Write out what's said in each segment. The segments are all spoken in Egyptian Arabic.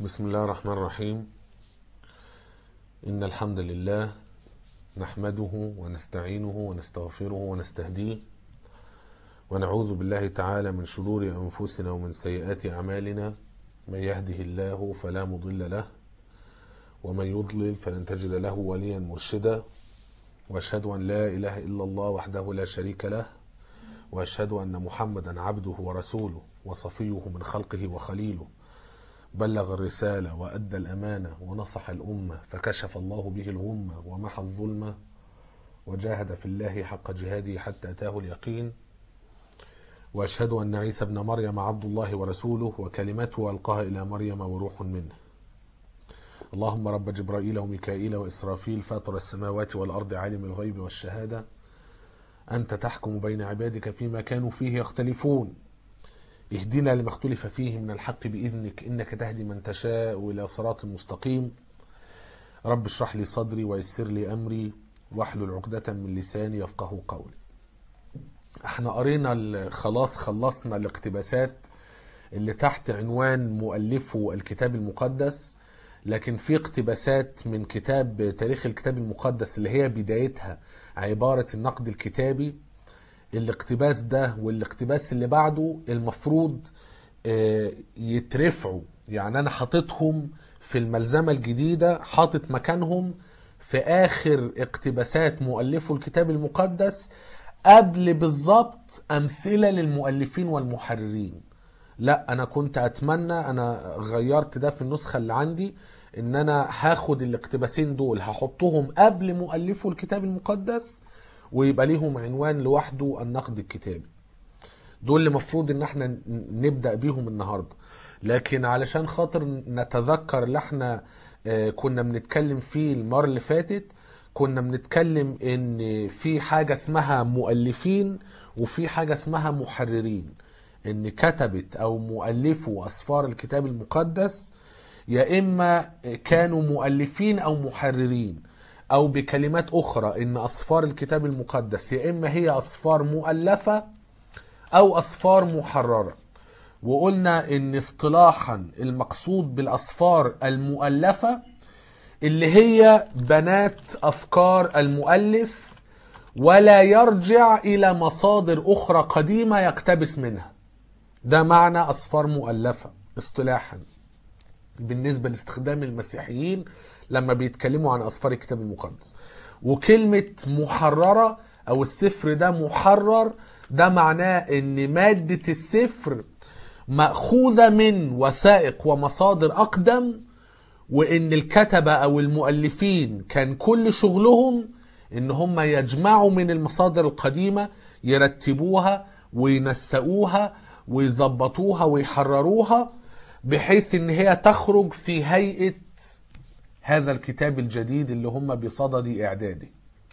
بسم الله الرحمن الرحيم إن الحمد لله نحمده ونستعينه ونستغفره ونستهديه ونعوذ بالله تعالى من شرور أنفسنا ومن سيئات أعمالنا من يهده الله فلا مضل له ومن يضلل فلن تجد له وليا مرشدا واشهد ان لا اله الا الله وحده لا شريك له واشهد ان محمدا عبده ورسوله وصفيه من خلقه وخليله بلغ الرساله وادى الامانه ونصح الامه فكشف الله به الغمه ومحى الظلمه وجاهد في الله حق جهاده حتى اتاه اليقين واشهد ان عيسى ابن مريم عبد الله ورسوله وكلمته القاها الى مريم وروح منه اللهم رب جبرائيل وميكائيل وإسرافيل فاطر السماوات والأرض عالم الغيب والشهادة أنت تحكم بين عبادك فيما كانوا فيه يختلفون اهدنا لما اختلف فيه من الحق بإذنك إنك تهدي من تشاء إلى صراط مستقيم رب اشرح لي صدري ويسر لي أمري واحلل عقدة من لساني يفقه قولي احنا قرينا خلاص خلصنا الاقتباسات اللي تحت عنوان مؤلفو الكتاب المقدس لكن في اقتباسات من كتاب تاريخ الكتاب المقدس اللي هي بدايتها عبارة النقد الكتابي الاقتباس ده والاقتباس اللي بعده المفروض يترفعوا يعني انا حاططهم في الملزمة الجديدة حاطط مكانهم في اخر اقتباسات مؤلفو الكتاب المقدس قبل بالظبط امثلة للمؤلفين والمحررين لا انا كنت اتمنى انا غيرت ده في النسخه اللي عندي ان انا هاخد الاقتباسين دول هحطهم قبل مؤلفو الكتاب المقدس ويبقى ليهم عنوان لوحده النقد الكتابي دول اللي مفروض ان احنا نبدا بيهم النهارده لكن علشان خاطر نتذكر اللي احنا كنا بنتكلم فيه المره اللي فاتت كنا بنتكلم ان في حاجه اسمها مؤلفين وفي حاجه اسمها محررين ان كتبت او مؤلفوا اسفار الكتاب المقدس يا اما كانوا مؤلفين او محررين او بكلمات اخرى ان اسفار الكتاب المقدس يا اما هي اسفار مؤلفه او اسفار محرره وقلنا ان اصطلاحا المقصود بالاسفار المؤلفه اللي هي بنات افكار المؤلف ولا يرجع الى مصادر اخرى قديمه يقتبس منها ده معنى أصفار مؤلفة اصطلاحا بالنسبة لاستخدام المسيحيين لما بيتكلموا عن أصفار الكتاب المقدس وكلمة محررة أو السفر ده محرر ده معناه أن مادة السفر مأخوذة من وثائق ومصادر أقدم وأن الكتبة أو المؤلفين كان كل شغلهم أن هم يجمعوا من المصادر القديمة يرتبوها وينسقوها ويظبطوها ويحرروها بحيث ان هي تخرج في هيئة هذا الكتاب الجديد اللي هم بصدد اعداده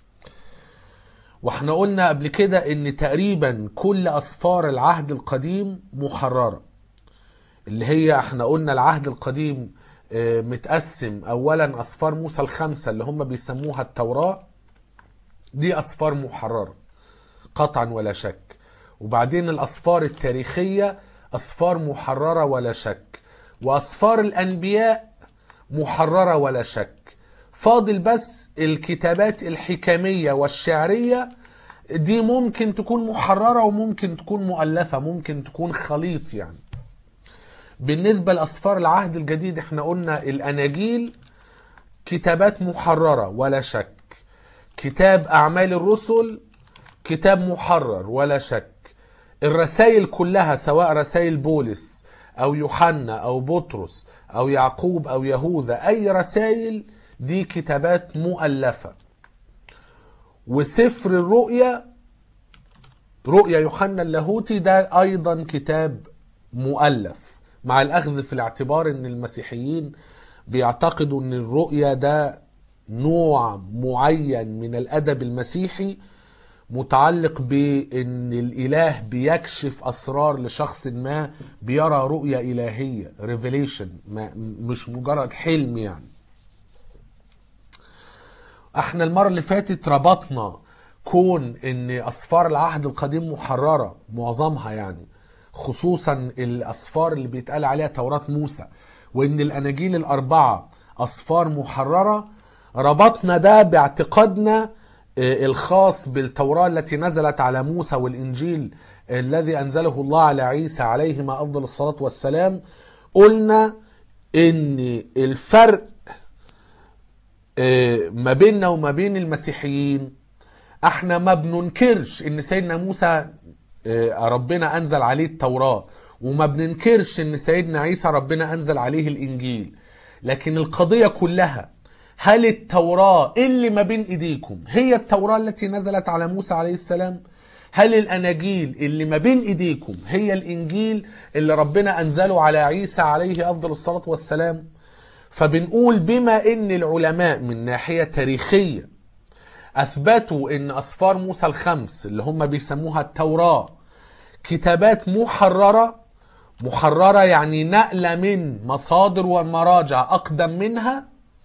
واحنا قلنا قبل كده ان تقريبا كل اسفار العهد القديم محررة اللي هي احنا قلنا العهد القديم متقسم اولا اسفار موسى الخمسة اللي هم بيسموها التوراة دي اسفار محررة قطعا ولا شك وبعدين الأسفار التاريخية أسفار محررة ولا شك وأسفار الأنبياء محررة ولا شك فاضل بس الكتابات الحكمية والشعرية دي ممكن تكون محررة وممكن تكون مؤلفة ممكن تكون خليط يعني بالنسبة لأسفار العهد الجديد احنا قلنا الأناجيل كتابات محررة ولا شك كتاب أعمال الرسل كتاب محرر ولا شك الرسائل كلها سواء رسائل بولس او يوحنا او بطرس او يعقوب او يهوذا اي رسائل دي كتابات مؤلفة وسفر الرؤيا رؤيا يوحنا اللاهوتي ده ايضا كتاب مؤلف مع الاخذ في الاعتبار ان المسيحيين بيعتقدوا ان الرؤيا ده نوع معين من الادب المسيحي متعلق بان الاله بيكشف اسرار لشخص ما بيرى رؤيه الهيه ريفيليشن مش مجرد حلم يعني احنا المره اللي فاتت ربطنا كون ان اسفار العهد القديم محرره معظمها يعني خصوصا الأسفار اللي بيتقال عليها توراة موسى وإن الأناجيل الأربعة أسفار محررة ربطنا ده باعتقادنا آه، الخاص بالتوراة التي نزلت على موسى والإنجيل الذي أنزله الله على عيسى عليهما أفضل الصلاة والسلام قلنا إن الفرق آه، ما بيننا وما بين المسيحيين احنا ما بننكرش ان سيدنا موسى آه، ربنا انزل عليه التوراة وما بننكرش ان سيدنا عيسى ربنا انزل عليه الانجيل لكن القضية كلها هل التوراة اللي ما بين ايديكم هي التوراة التي نزلت على موسى عليه السلام هل الاناجيل اللي ما بين ايديكم هي الانجيل اللي ربنا انزله على عيسى عليه افضل الصلاة والسلام فبنقول بما ان العلماء من ناحية تاريخية اثبتوا ان اسفار موسى الخمس اللي هم بيسموها التوراة كتابات محررة محررة يعني نقلة من مصادر ومراجع اقدم منها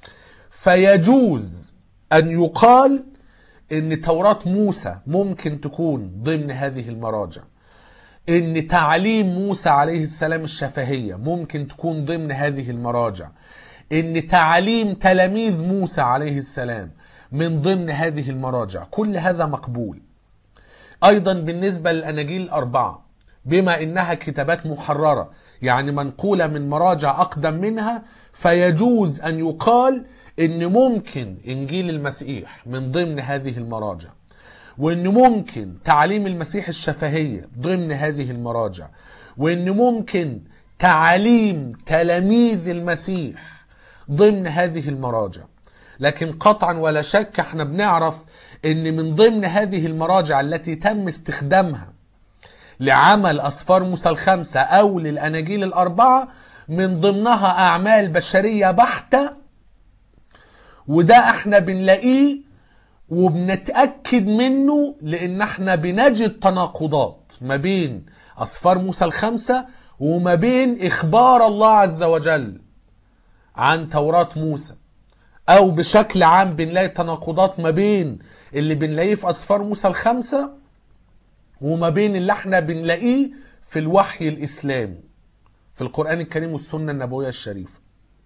فيجوز ان يقال ان توراة موسى ممكن تكون ضمن هذه المراجع ان تعليم موسى عليه السلام الشفهية ممكن تكون ضمن هذه المراجع ان تعليم تلاميذ موسى عليه السلام من ضمن هذه المراجع كل هذا مقبول ايضا بالنسبة للاناجيل الاربعة بما انها كتابات محررة يعني منقولة من مراجع اقدم منها فيجوز ان يقال ان ممكن انجيل المسيح من ضمن هذه المراجع وان ممكن تعليم المسيح الشفهية ضمن هذه المراجع وان ممكن تعليم تلاميذ المسيح ضمن هذه المراجع لكن قطعا ولا شك احنا بنعرف ان من ضمن هذه المراجع التي تم استخدامها لعمل اسفار موسى الخمسة او للاناجيل الاربعة من ضمنها اعمال بشرية بحتة وده احنا بنلاقيه وبنتأكد منه لان احنا بنجد تناقضات ما بين اسفار موسى الخمسة وما بين اخبار الله عز وجل عن توراة موسى او بشكل عام بنلاقي تناقضات ما بين اللي بنلاقيه في اسفار موسى الخمسة وما بين اللي احنا بنلاقيه في الوحي الاسلامي في القرآن الكريم والسنة النبوية الشريفة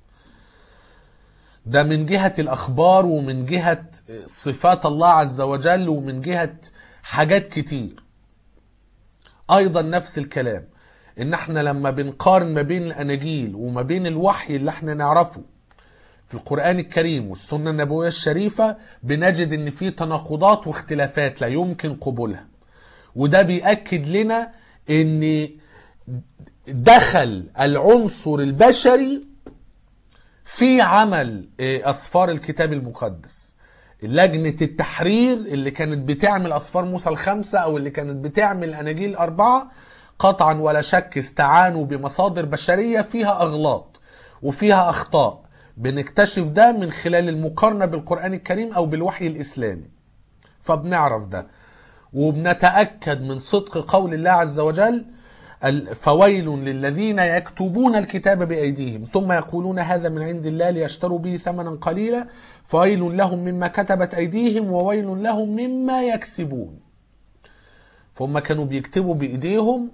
ده من جهة الأخبار ومن جهة صفات الله عز وجل ومن جهة حاجات كتير أيضا نفس الكلام إن احنا لما بنقارن ما بين الأناجيل وما بين الوحي اللي احنا نعرفه في القرآن الكريم والسنة النبوية الشريفة بنجد إن في تناقضات واختلافات لا يمكن قبولها وده بيأكد لنا إن دخل العنصر البشري في عمل أسفار الكتاب المقدس لجنة التحرير اللي كانت بتعمل أسفار موسى الخمسة أو اللي كانت بتعمل أناجيل الأربعة قطعا ولا شك استعانوا بمصادر بشرية فيها أغلاط وفيها أخطاء بنكتشف ده من خلال المقارنة بالقرآن الكريم أو بالوحي الإسلامي فبنعرف ده وبنتأكد من صدق قول الله عز وجل فويل للذين يكتبون الكتاب بأيديهم ثم يقولون هذا من عند الله ليشتروا به ثمنا قليلا فويل لهم مما كتبت أيديهم وويل لهم مما يكسبون فهم كانوا بيكتبوا بإيديهم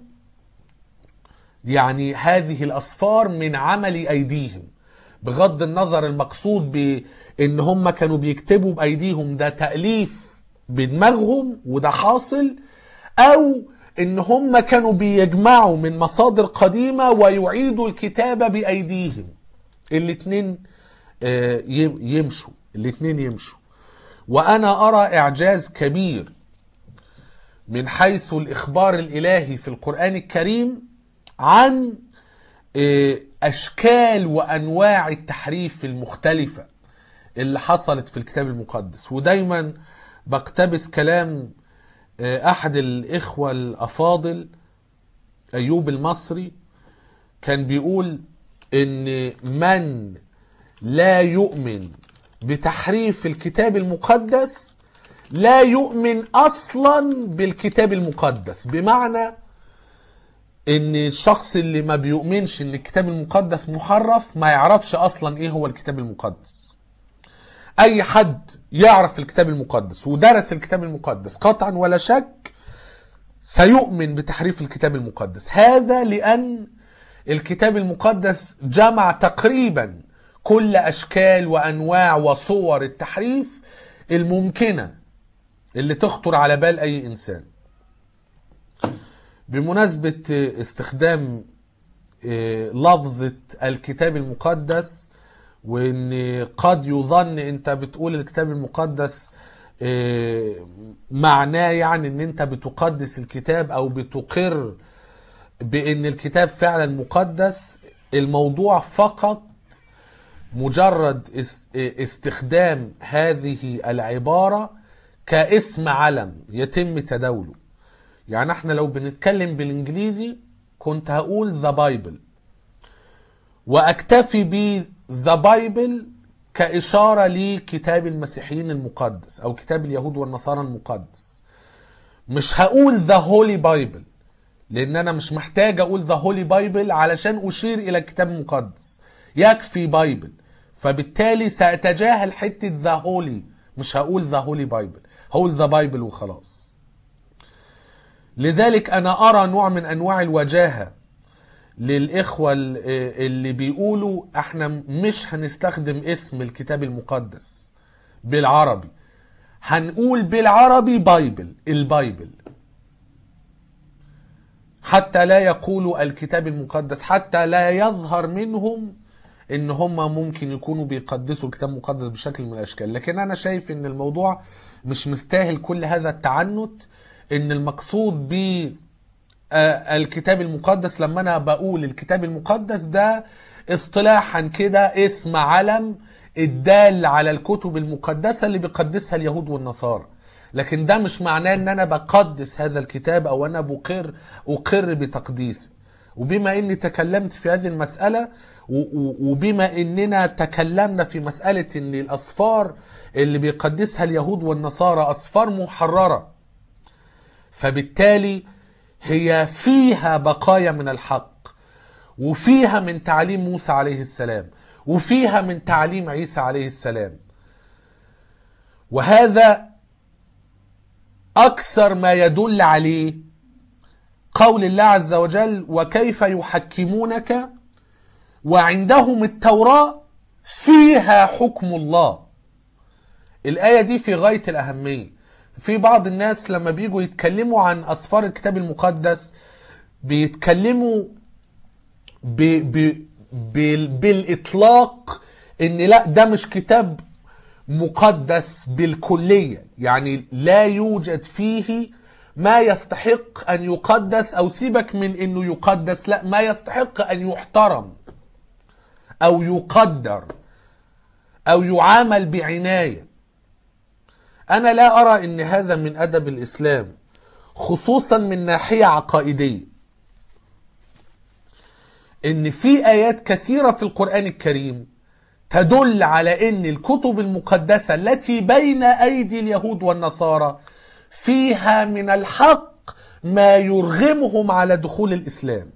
يعني هذه الأصفار من عمل أيديهم بغض النظر المقصود بان هم كانوا بيكتبوا بايديهم ده تاليف بدماغهم وده حاصل او ان هم كانوا بيجمعوا من مصادر قديمه ويعيدوا الكتابه بايديهم الاتنين يمشوا الاتنين يمشوا وانا ارى اعجاز كبير من حيث الاخبار الالهي في القران الكريم عن اشكال وانواع التحريف المختلفه اللي حصلت في الكتاب المقدس ودايما بقتبس كلام احد الاخوه الافاضل ايوب المصري كان بيقول ان من لا يؤمن بتحريف الكتاب المقدس لا يؤمن اصلا بالكتاب المقدس بمعنى ان الشخص اللي ما بيؤمنش ان الكتاب المقدس محرف ما يعرفش اصلا ايه هو الكتاب المقدس اي حد يعرف الكتاب المقدس ودرس الكتاب المقدس قطعا ولا شك سيؤمن بتحريف الكتاب المقدس هذا لأن الكتاب المقدس جمع تقريبا كل أشكال وأنواع وصور التحريف الممكنة اللي تخطر على بال أي إنسان بمناسبة استخدام لفظة الكتاب المقدس وان قد يظن انت بتقول الكتاب المقدس معناه يعني ان انت بتقدس الكتاب او بتقر بان الكتاب فعلا مقدس الموضوع فقط مجرد استخدام هذه العبارة كاسم علم يتم تداوله يعني احنا لو بنتكلم بالانجليزي كنت هقول ذا بايبل واكتفي ب ذا بايبل كإشارة لكتاب المسيحيين المقدس أو كتاب اليهود والنصارى المقدس مش هقول ذا هولي بايبل لأن أنا مش محتاج أقول ذا هولي بايبل علشان أشير إلى الكتاب المقدس يكفي بايبل فبالتالي سأتجاهل حتة ذا هولي مش هقول ذا هولي بايبل هقول ذا بايبل وخلاص لذلك أنا أرى نوع من أنواع الوجاهة للإخوة اللي بيقولوا احنا مش هنستخدم اسم الكتاب المقدس بالعربي هنقول بالعربي بايبل البايبل حتى لا يقولوا الكتاب المقدس حتى لا يظهر منهم ان هم ممكن يكونوا بيقدسوا الكتاب المقدس بشكل من الاشكال لكن انا شايف ان الموضوع مش مستاهل كل هذا التعنت ان المقصود ب الكتاب المقدس لما انا بقول الكتاب المقدس ده اصطلاحا كده اسم علم الدال على الكتب المقدسة اللي بيقدسها اليهود والنصارى لكن ده مش معناه ان انا بقدس هذا الكتاب او انا بقر اقر بتقديسه وبما اني تكلمت في هذه المسألة وبما اننا تكلمنا في مسألة ان الاصفار اللي بيقدسها اليهود والنصارى اصفار محررة فبالتالي هي فيها بقايا من الحق وفيها من تعليم موسى عليه السلام وفيها من تعليم عيسى عليه السلام وهذا اكثر ما يدل عليه قول الله عز وجل وكيف يحكمونك وعندهم التوراه فيها حكم الله الايه دي في غايه الاهميه في بعض الناس لما بيجوا يتكلموا عن اسفار الكتاب المقدس بيتكلموا ب ب ب بالاطلاق ان لا ده مش كتاب مقدس بالكليه يعني لا يوجد فيه ما يستحق ان يقدس او سيبك من انه يقدس لا ما يستحق ان يحترم او يقدر او يعامل بعنايه انا لا ارى ان هذا من ادب الاسلام خصوصا من ناحيه عقائديه ان في ايات كثيره في القران الكريم تدل على ان الكتب المقدسه التي بين ايدي اليهود والنصارى فيها من الحق ما يرغمهم على دخول الاسلام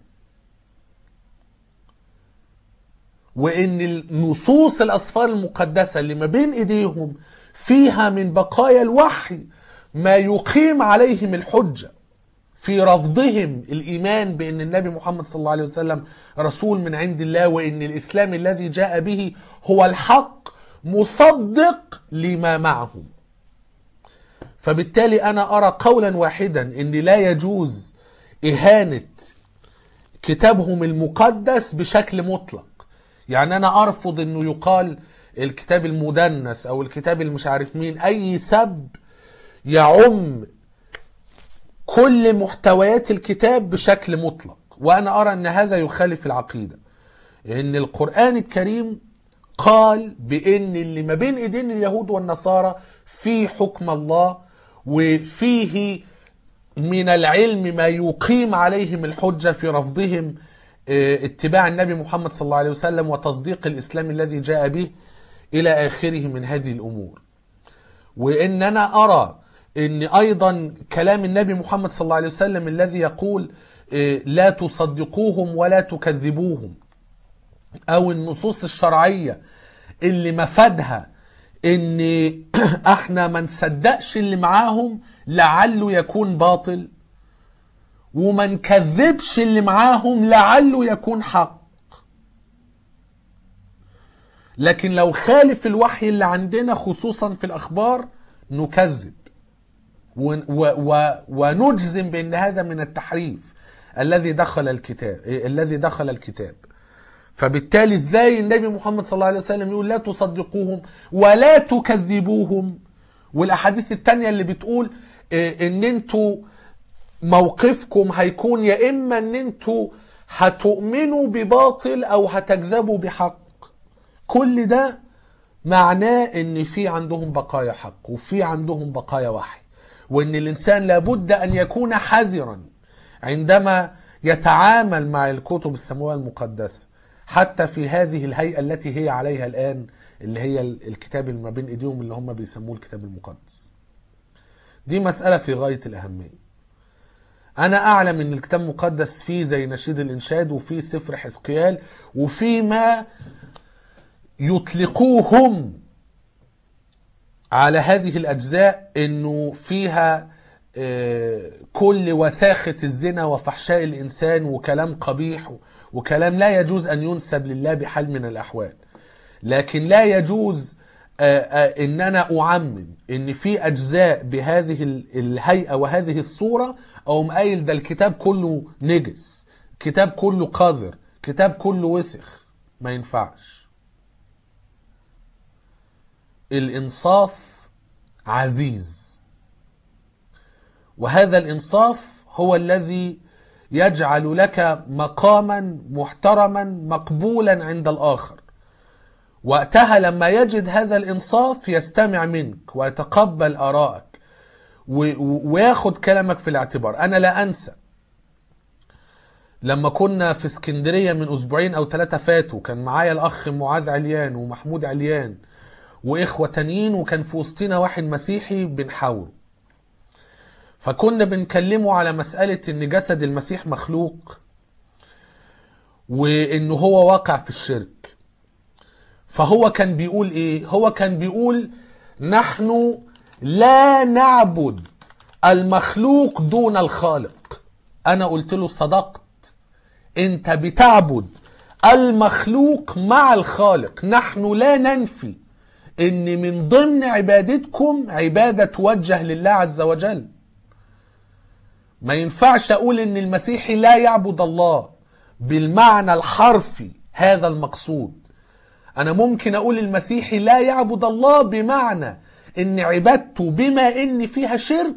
وان النصوص الاسفار المقدسه اللي ما بين ايديهم فيها من بقايا الوحي ما يقيم عليهم الحجه في رفضهم الايمان بان النبي محمد صلى الله عليه وسلم رسول من عند الله وان الاسلام الذي جاء به هو الحق مصدق لما معهم فبالتالي انا ارى قولا واحدا ان لا يجوز اهانه كتابهم المقدس بشكل مطلق يعني انا ارفض انه يقال الكتاب المدنس او الكتاب المش عارف مين اي سب يعم كل محتويات الكتاب بشكل مطلق وانا ارى ان هذا يخالف العقيده ان القران الكريم قال بان اللي ما بين ايدين اليهود والنصارى في حكم الله وفيه من العلم ما يقيم عليهم الحجه في رفضهم اتباع النبي محمد صلى الله عليه وسلم وتصديق الاسلام الذي جاء به الى اخره من هذه الامور وان انا ارى ان ايضا كلام النبي محمد صلى الله عليه وسلم الذي يقول لا تصدقوهم ولا تكذبوهم او النصوص الشرعيه اللي مفادها ان احنا ما نصدقش اللي معاهم لعله يكون باطل وما نكذبش اللي معاهم لعله يكون حق لكن لو خالف الوحي اللي عندنا خصوصا في الأخبار نكذب ون- و- و- ونجزم بأن هذا من التحريف الذي دخل الكتاب الذي دخل الكتاب فبالتالي ازاي النبي محمد صلى الله عليه وسلم يقول لا تصدقوهم ولا تكذبوهم والاحاديث التانية اللي بتقول آه، ان انتوا موقفكم هيكون يا اما ان انتوا هتؤمنوا بباطل او هتكذبوا بحق كل ده معناه ان في عندهم بقايا حق وفي عندهم بقايا وحي وان الانسان لابد ان يكون حذرا عندما يتعامل مع الكتب السماويه المقدسه حتى في هذه الهيئه التي هي عليها الان اللي هي الكتاب اللي ما بين ايديهم اللي هم بيسموه الكتاب المقدس دي مساله في غايه الاهميه انا اعلم ان الكتاب المقدس فيه زي نشيد الانشاد وفيه سفر حزقيال وفي ما يطلقوهم على هذه الاجزاء انه فيها آه، كل وساخه الزنا وفحشاء الانسان وكلام قبيح وكلام لا يجوز ان ينسب لله بحال من الاحوال لكن لا يجوز آه، آه، ان انا اعمم ان في اجزاء بهذه ال- الهيئه وهذه الصوره او قايل ده الكتاب كله نجس كتاب كله قذر كتاب كله وسخ ما ينفعش الانصاف عزيز وهذا الانصاف هو الذي يجعل لك مقاما محترما مقبولا عند الاخر وقتها لما يجد هذا الانصاف يستمع منك ويتقبل ارائك و- و- وياخد كلامك في الاعتبار انا لا انسى لما كنا في اسكندريه من اسبوعين او ثلاثه فاتوا كان معايا الاخ معاذ عليان ومحمود عليان واخوه تانيين وكان في وسطنا واحد مسيحي بنحاوره فكنا بنكلمه على مساله ان جسد المسيح مخلوق وانه هو واقع في الشرك فهو كان بيقول ايه هو كان بيقول نحن لا نعبد المخلوق دون الخالق انا قلت له صدقت انت بتعبد المخلوق مع الخالق نحن لا ننفي ان من ضمن عبادتكم عبادة توجه لله عز وجل ما ينفعش اقول ان المسيحي لا يعبد الله بالمعنى الحرفي هذا المقصود انا ممكن اقول المسيحي لا يعبد الله بمعنى ان عبادته بما ان فيها شرك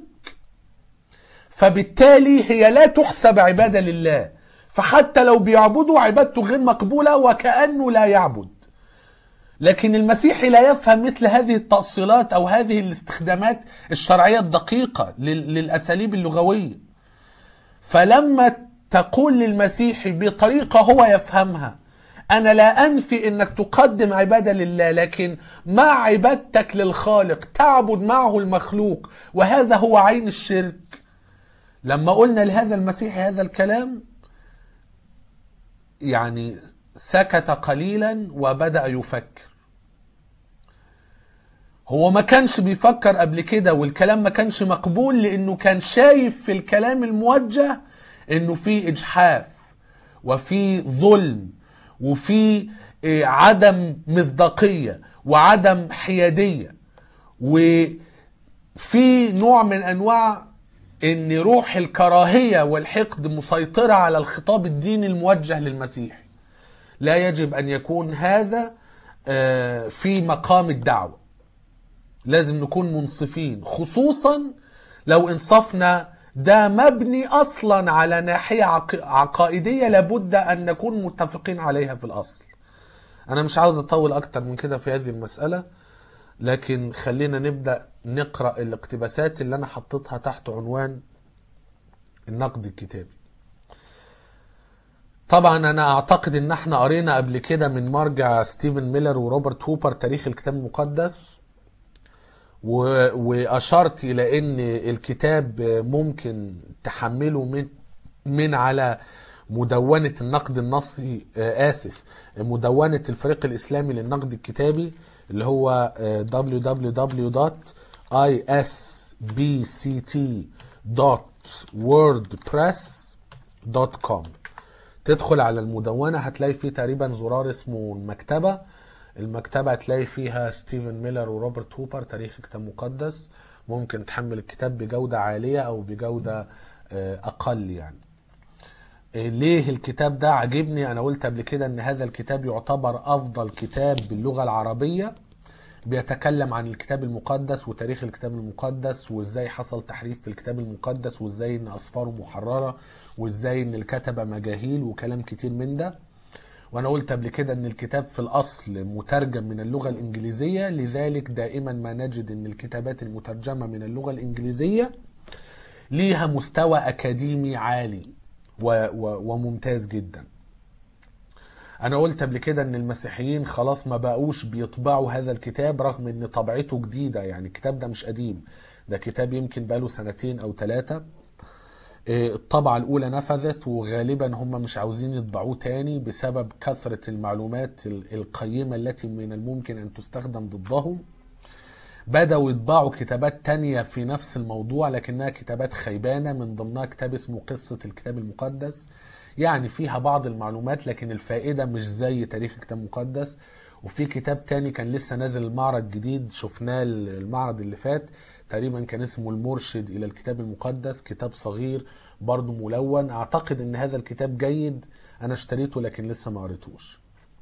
فبالتالي هي لا تحسب عبادة لله فحتى لو بيعبدوا عبادته غير مقبولة وكأنه لا يعبد لكن المسيحي لا يفهم مثل هذه التأصيلات أو هذه الاستخدامات الشرعية الدقيقة لل- للأساليب اللغوية فلما تقول للمسيحي بطريقة هو يفهمها أنا لا أنفي أنك تقدم عبادة لله لكن مع عبادتك للخالق تعبد معه المخلوق وهذا هو عين الشرك لما قلنا لهذا المسيحي هذا الكلام يعني سكت قليلا وبدأ يفكر هو ما كانش بيفكر قبل كده والكلام ما كانش مقبول لانه كان شايف في الكلام الموجه انه في اجحاف وفي ظلم وفي إيه، عدم مصداقيه وعدم حياديه وفي نوع من انواع ان روح الكراهيه والحقد مسيطره على الخطاب الديني الموجه للمسيح لا يجب ان يكون هذا آه، في مقام الدعوه لازم نكون منصفين خصوصا لو انصفنا ده مبني اصلا على ناحيه عق- عقائديه لابد ان نكون متفقين عليها في الاصل انا مش عاوز اطول اكتر من كده في هذه المساله لكن خلينا نبدا نقرا الاقتباسات اللي انا حطيتها تحت عنوان النقد الكتابي طبعا انا اعتقد ان احنا قرينا قبل كده من مرجع ستيفن ميلر وروبرت هوبر تاريخ الكتاب المقدس و... واشرت الى ان الكتاب ممكن تحمله من من على مدونة النقد النصي آه، آسف مدونة الفريق الإسلامي للنقد الكتابي اللي هو آه، wordpress.com تدخل على المدونة هتلاقي فيه تقريبا زرار اسمه المكتبة المكتبة هتلاقي فيها ستيفن ميلر وروبرت هوبر تاريخ كتاب مقدس ممكن تحمل الكتاب بجودة عالية أو بجودة آه، أقل يعني آه، ليه الكتاب ده عجبني أنا قلت قبل كده أن هذا الكتاب يعتبر أفضل كتاب باللغة العربية بيتكلم عن الكتاب المقدس وتاريخ الكتاب المقدس وازاي حصل تحريف في الكتاب المقدس وازاي ان اسفاره محرره وازاي ان الكتبه مجاهيل وكلام كتير من ده وانا قلت قبل كده ان الكتاب في الاصل مترجم من اللغه الانجليزيه لذلك دائما ما نجد ان الكتابات المترجمه من اللغه الانجليزيه ليها مستوى اكاديمي عالي و و وممتاز جدا انا قلت قبل كده ان المسيحيين خلاص ما بقوش بيطبعوا هذا الكتاب رغم ان طبعته جديده يعني الكتاب ده مش قديم ده كتاب يمكن بقاله سنتين او ثلاثه الطبعة الأولى نفذت وغالبا هم مش عاوزين يطبعوه تاني بسبب كثرة المعلومات ال- القيمة التي من الممكن أن تستخدم ضدهم بدأوا يطبعوا كتابات تانية في نفس الموضوع لكنها كتابات خيبانة من ضمنها كتاب اسمه قصة الكتاب المقدس يعني فيها بعض المعلومات لكن الفائدة مش زي تاريخ الكتاب المقدس وفي كتاب تاني كان لسه نازل المعرض جديد شفناه المعرض اللي فات تقريبا كان اسمه المرشد إلى الكتاب المقدس كتاب صغير برضه ملون أعتقد أن هذا الكتاب جيد أنا اشتريته لكن لسه ما قريتوش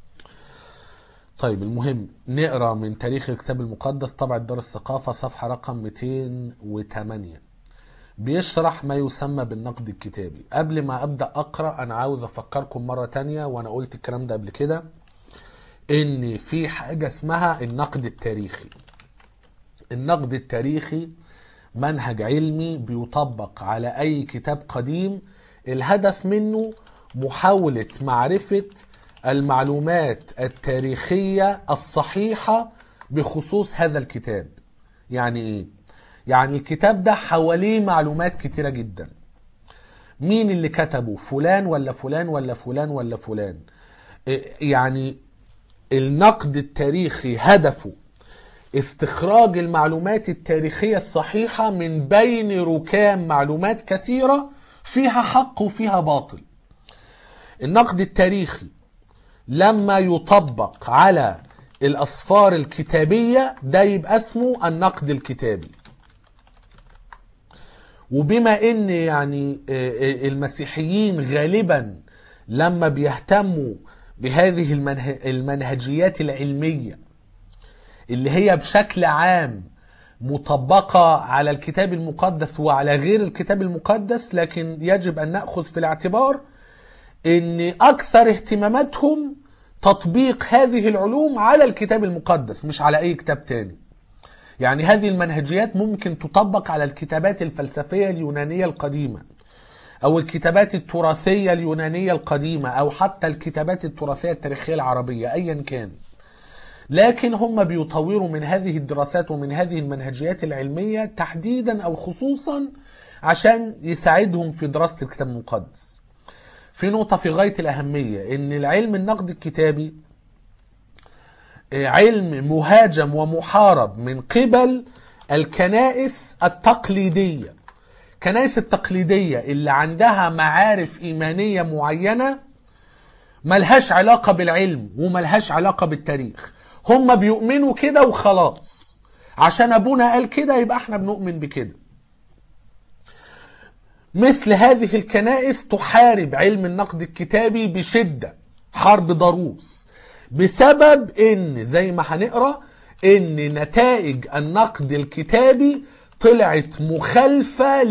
طيب المهم نقرا من تاريخ الكتاب المقدس طبعة دار الثقافة صفحة رقم 208 بيشرح ما يسمى بالنقد الكتابي قبل ما أبدأ أقرأ أنا عاوز أفكركم مرة تانية وأنا قلت الكلام ده قبل كده إن في حاجة اسمها النقد التاريخي النقد التاريخي منهج علمي بيطبق على أي كتاب قديم الهدف منه محاولة معرفة المعلومات التاريخية الصحيحة بخصوص هذا الكتاب يعني ايه يعني الكتاب ده حواليه معلومات كتيرة جدا مين اللي كتبه فلان ولا فلان ولا فلان ولا فلان إيه يعني النقد التاريخي هدفه استخراج المعلومات التاريخية الصحيحة من بين ركام معلومات كثيرة فيها حق وفيها باطل النقد التاريخي لما يطبق على الأصفار الكتابية ده يبقى اسمه النقد الكتابي وبما ان يعني المسيحيين غالبا لما بيهتموا بهذه المنه- المنهجيات العلميه اللي هي بشكل عام مطبقة على الكتاب المقدس وعلى غير الكتاب المقدس لكن يجب أن نأخذ في الاعتبار أن أكثر اهتماماتهم تطبيق هذه العلوم على الكتاب المقدس مش على أي كتاب تاني يعني هذه المنهجيات ممكن تطبق على الكتابات الفلسفية اليونانية القديمة أو الكتابات التراثية اليونانية القديمة أو حتى الكتابات التراثية التاريخية العربية أيا كان لكن هم بيطوروا من هذه الدراسات ومن هذه المنهجيات العلمية تحديدا أو خصوصا عشان يساعدهم في دراسة الكتاب المقدس في نقطة في غاية الأهمية إن العلم النقد الكتابي علم مهاجم ومحارب من قبل الكنائس التقليدية الكنائس التقليدية اللي عندها معارف إيمانية معينة ملهاش علاقة بالعلم وملهاش علاقة بالتاريخ هم بيؤمنوا كده وخلاص عشان ابونا قال كده يبقى احنا بنؤمن بكده مثل هذه الكنائس تحارب علم النقد الكتابي بشدة حرب ضروس بسبب ان زي ما هنقرا ان نتائج النقد الكتابي طلعت مخالفة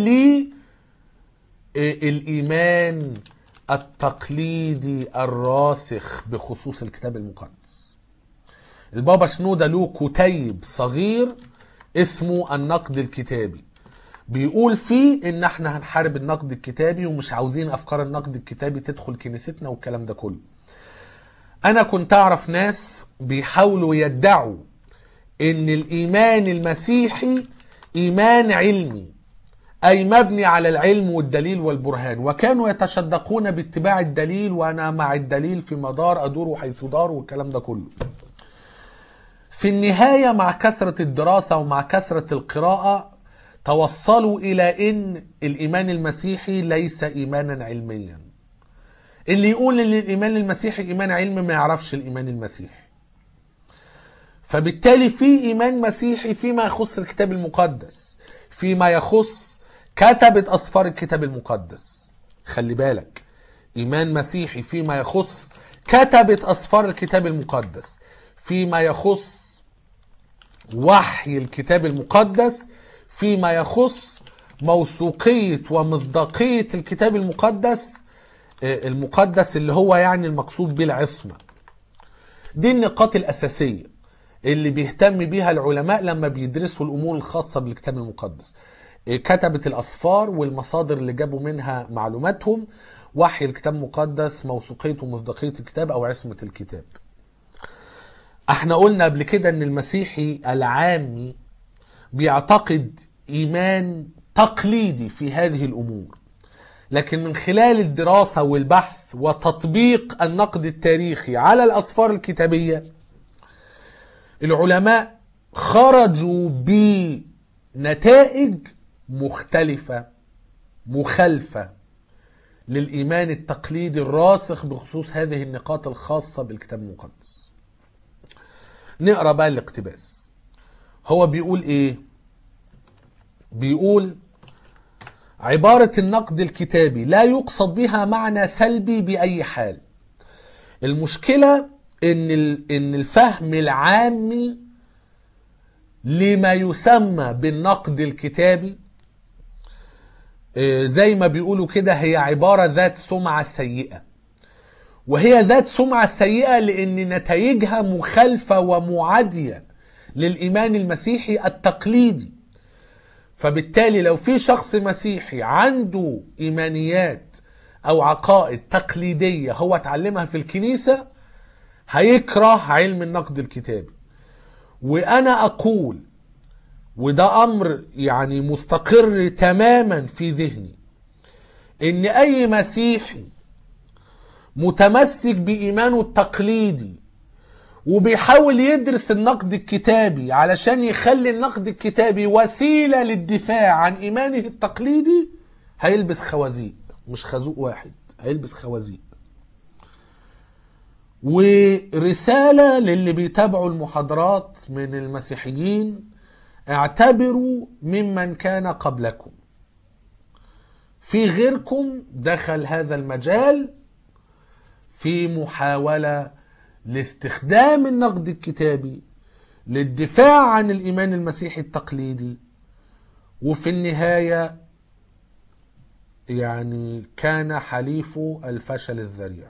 للإيمان التقليدي الراسخ بخصوص الكتاب المقدس البابا شنودة له كتيب صغير اسمه النقد الكتابي بيقول فيه ان احنا هنحارب النقد الكتابي ومش عاوزين افكار النقد الكتابي تدخل كنيستنا والكلام ده كله انا كنت اعرف ناس بيحاولوا يدعوا ان الايمان المسيحي ايمان علمي اي مبني على العلم والدليل والبرهان وكانوا يتشدقون باتباع الدليل وانا مع الدليل في مدار ادور حيث دار والكلام ده كله في النهاية مع كثرة الدراسة ومع كثرة القراءة توصلوا الى ان الايمان المسيحي ليس ايمانا علميا اللي يقول ان الايمان المسيحي ايمان علمي ما يعرفش الايمان المسيحي فبالتالي في ايمان مسيحي فيما يخص الكتاب المقدس فيما يخص كتبة اسفار الكتاب المقدس خلي بالك ايمان مسيحي فيما يخص كتبة اسفار الكتاب المقدس فيما يخص وحي الكتاب المقدس فيما يخص موثوقية ومصداقية الكتاب المقدس آه، المقدس اللي هو يعني المقصود به العصمة دي النقاط الأساسية اللي بيهتم بيها العلماء لما بيدرسوا الأمور الخاصة بالكتاب المقدس آه، كتبة الأسفار والمصادر اللي جابوا منها معلوماتهم وحي الكتاب المقدس موثوقية ومصداقية الكتاب أو عصمة الكتاب احنا قلنا قبل كده ان المسيحي العامي بيعتقد ايمان تقليدي في هذه الامور لكن من خلال الدراسة والبحث وتطبيق النقد التاريخي على الاسفار الكتابية العلماء خرجوا بنتائج مختلفة مخالفة للايمان التقليدي الراسخ بخصوص هذه النقاط الخاصة بالكتاب المقدس نقرا بقى الاقتباس هو بيقول ايه بيقول عبارة النقد الكتابي لا يقصد بها معنى سلبي بأي حال المشكلة ان ال- ان الفهم العامي لما يسمى بالنقد الكتابي آه، زي ما بيقولوا كده هي عبارة ذات سمعة سيئة وهي ذات سمعة سيئة لأن نتائجها مخالفة ومعادية للإيمان المسيحي التقليدي فبالتالي لو في شخص مسيحي عنده إيمانيات أو عقائد تقليدية هو اتعلمها في الكنيسة هيكره علم النقد الكتابي وأنا أقول وده أمر يعني مستقر تماما في ذهني إن أي مسيحي متمسك بإيمانه التقليدي وبيحاول يدرس النقد الكتابي علشان يخلي النقد الكتابي وسيلة للدفاع عن إيمانه التقليدي هيلبس خوازيق مش خازوق واحد هيلبس خوازيق ورسالة للي بيتابعوا المحاضرات من المسيحيين اعتبروا ممن كان قبلكم في غيركم دخل هذا المجال في محاولة لاستخدام النقد الكتابي للدفاع عن الإيمان المسيحي التقليدي وفي النهاية يعني كان حليفه الفشل الذريع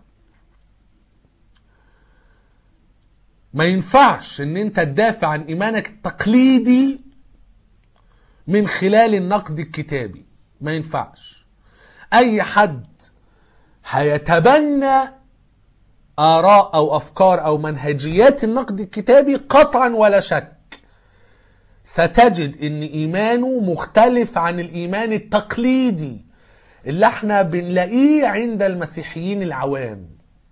ما ينفعش ان انت تدافع عن ايمانك التقليدي من خلال النقد الكتابي ما ينفعش اي حد هيتبنى آراء أو أفكار أو منهجيات النقد الكتابي قطعا ولا شك ستجد ان ايمانه مختلف عن الايمان التقليدي اللي احنا بنلاقيه عند المسيحيين العوام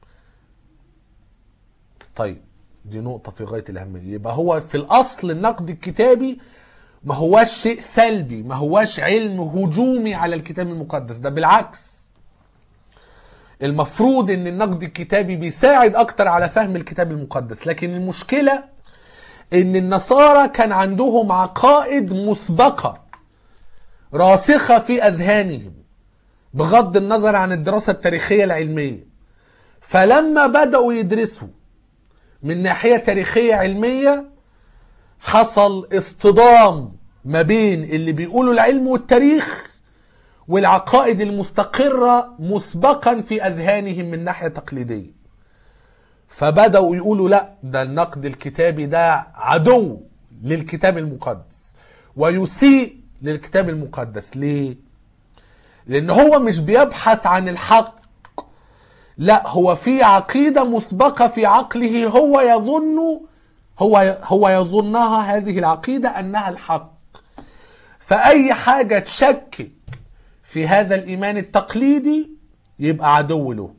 طيب دي نقطة في غاية الأهمية يبقى هو في الأصل النقد الكتابي ما هواش شيء سلبي ما هواش علم هجومي على الكتاب المقدس ده بالعكس المفروض ان النقد الكتابي بيساعد اكتر على فهم الكتاب المقدس لكن المشكلة ان النصارى كان عندهم عقائد مسبقة راسخة في اذهانهم بغض النظر عن الدراسة التاريخية العلمية فلما بدأوا يدرسوا من ناحية تاريخية علمية حصل اصطدام ما بين اللي بيقولوا العلم والتاريخ والعقائد المستقرة مسبقا في أذهانهم من ناحية تقليدية فبدأوا يقولوا لا ده النقد الكتابي ده عدو للكتاب المقدس ويسيء للكتاب المقدس ليه؟ لأن هو مش بيبحث عن الحق لا هو في عقيدة مسبقة في عقله هو يظن هو هو يظنها هذه العقيدة أنها الحق فأي حاجة تشكك في هذا الإيمان التقليدي يبقى عدو له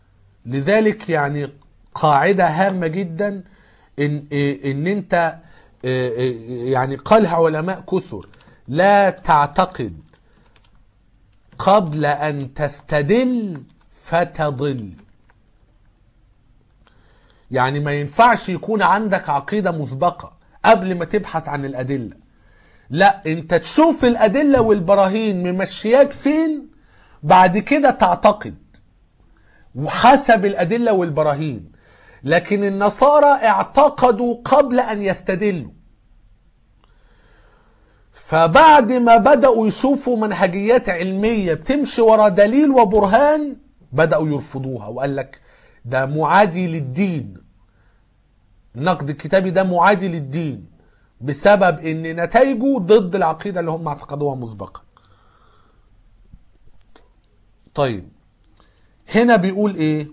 لذلك يعني قاعدة هامة جدا إن, إن أنت آه، آه، يعني قالها علماء كثر لا تعتقد قبل أن تستدل فتضل يعني ما ينفعش يكون عندك عقيدة مسبقة قبل ما تبحث عن الأدلة لا انت تشوف الأدلة والبراهين ممشياك فين بعد كده تعتقد وحسب الأدلة والبراهين لكن النصارى اعتقدوا قبل أن يستدلوا فبعد ما بدأوا يشوفوا منهجيات علمية بتمشي ورا دليل وبرهان بدأوا يرفضوها وقال لك ده معادي للدين النقد الكتابي ده معادي للدين بسبب ان نتائجه ضد العقيدة اللي هم اعتقدوها مسبقا طيب هنا بيقول ايه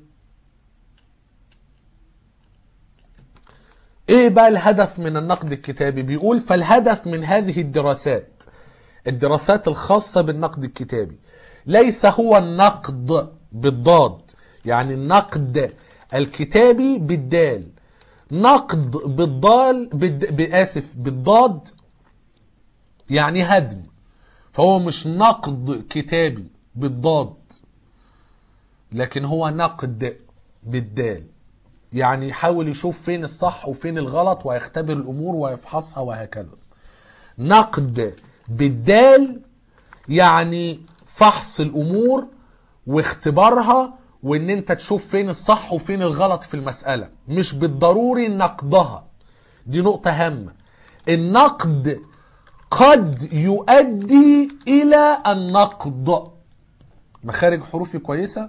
ايه بقى الهدف من النقد الكتابي بيقول فالهدف من هذه الدراسات الدراسات الخاصة بالنقد الكتابي ليس هو النقد بالضاد يعني النقد الكتابي بالدال نقد بالضال بد... بآسف بالضاد يعني هدم فهو مش نقد كتابي بالضاد لكن هو نقد بالدال يعني يحاول يشوف فين الصح وفين الغلط ويختبر الامور ويفحصها وهكذا نقد بالدال يعني فحص الامور واختبارها وان انت تشوف فين الصح وفين الغلط في المسألة مش بالضروري نقدها دي نقطة هامة النقد قد يؤدي الى النقد مخارج حروفي كويسة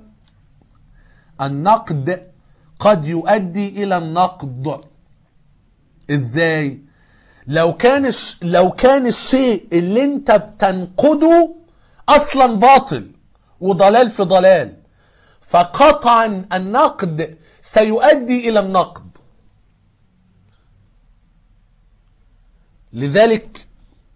النقد قد يؤدي الى النقد ازاي لو كان الش... لو كان الشيء اللي انت بتنقده اصلا باطل وضلال في ضلال فقطعا النقد سيؤدي الى النقد لذلك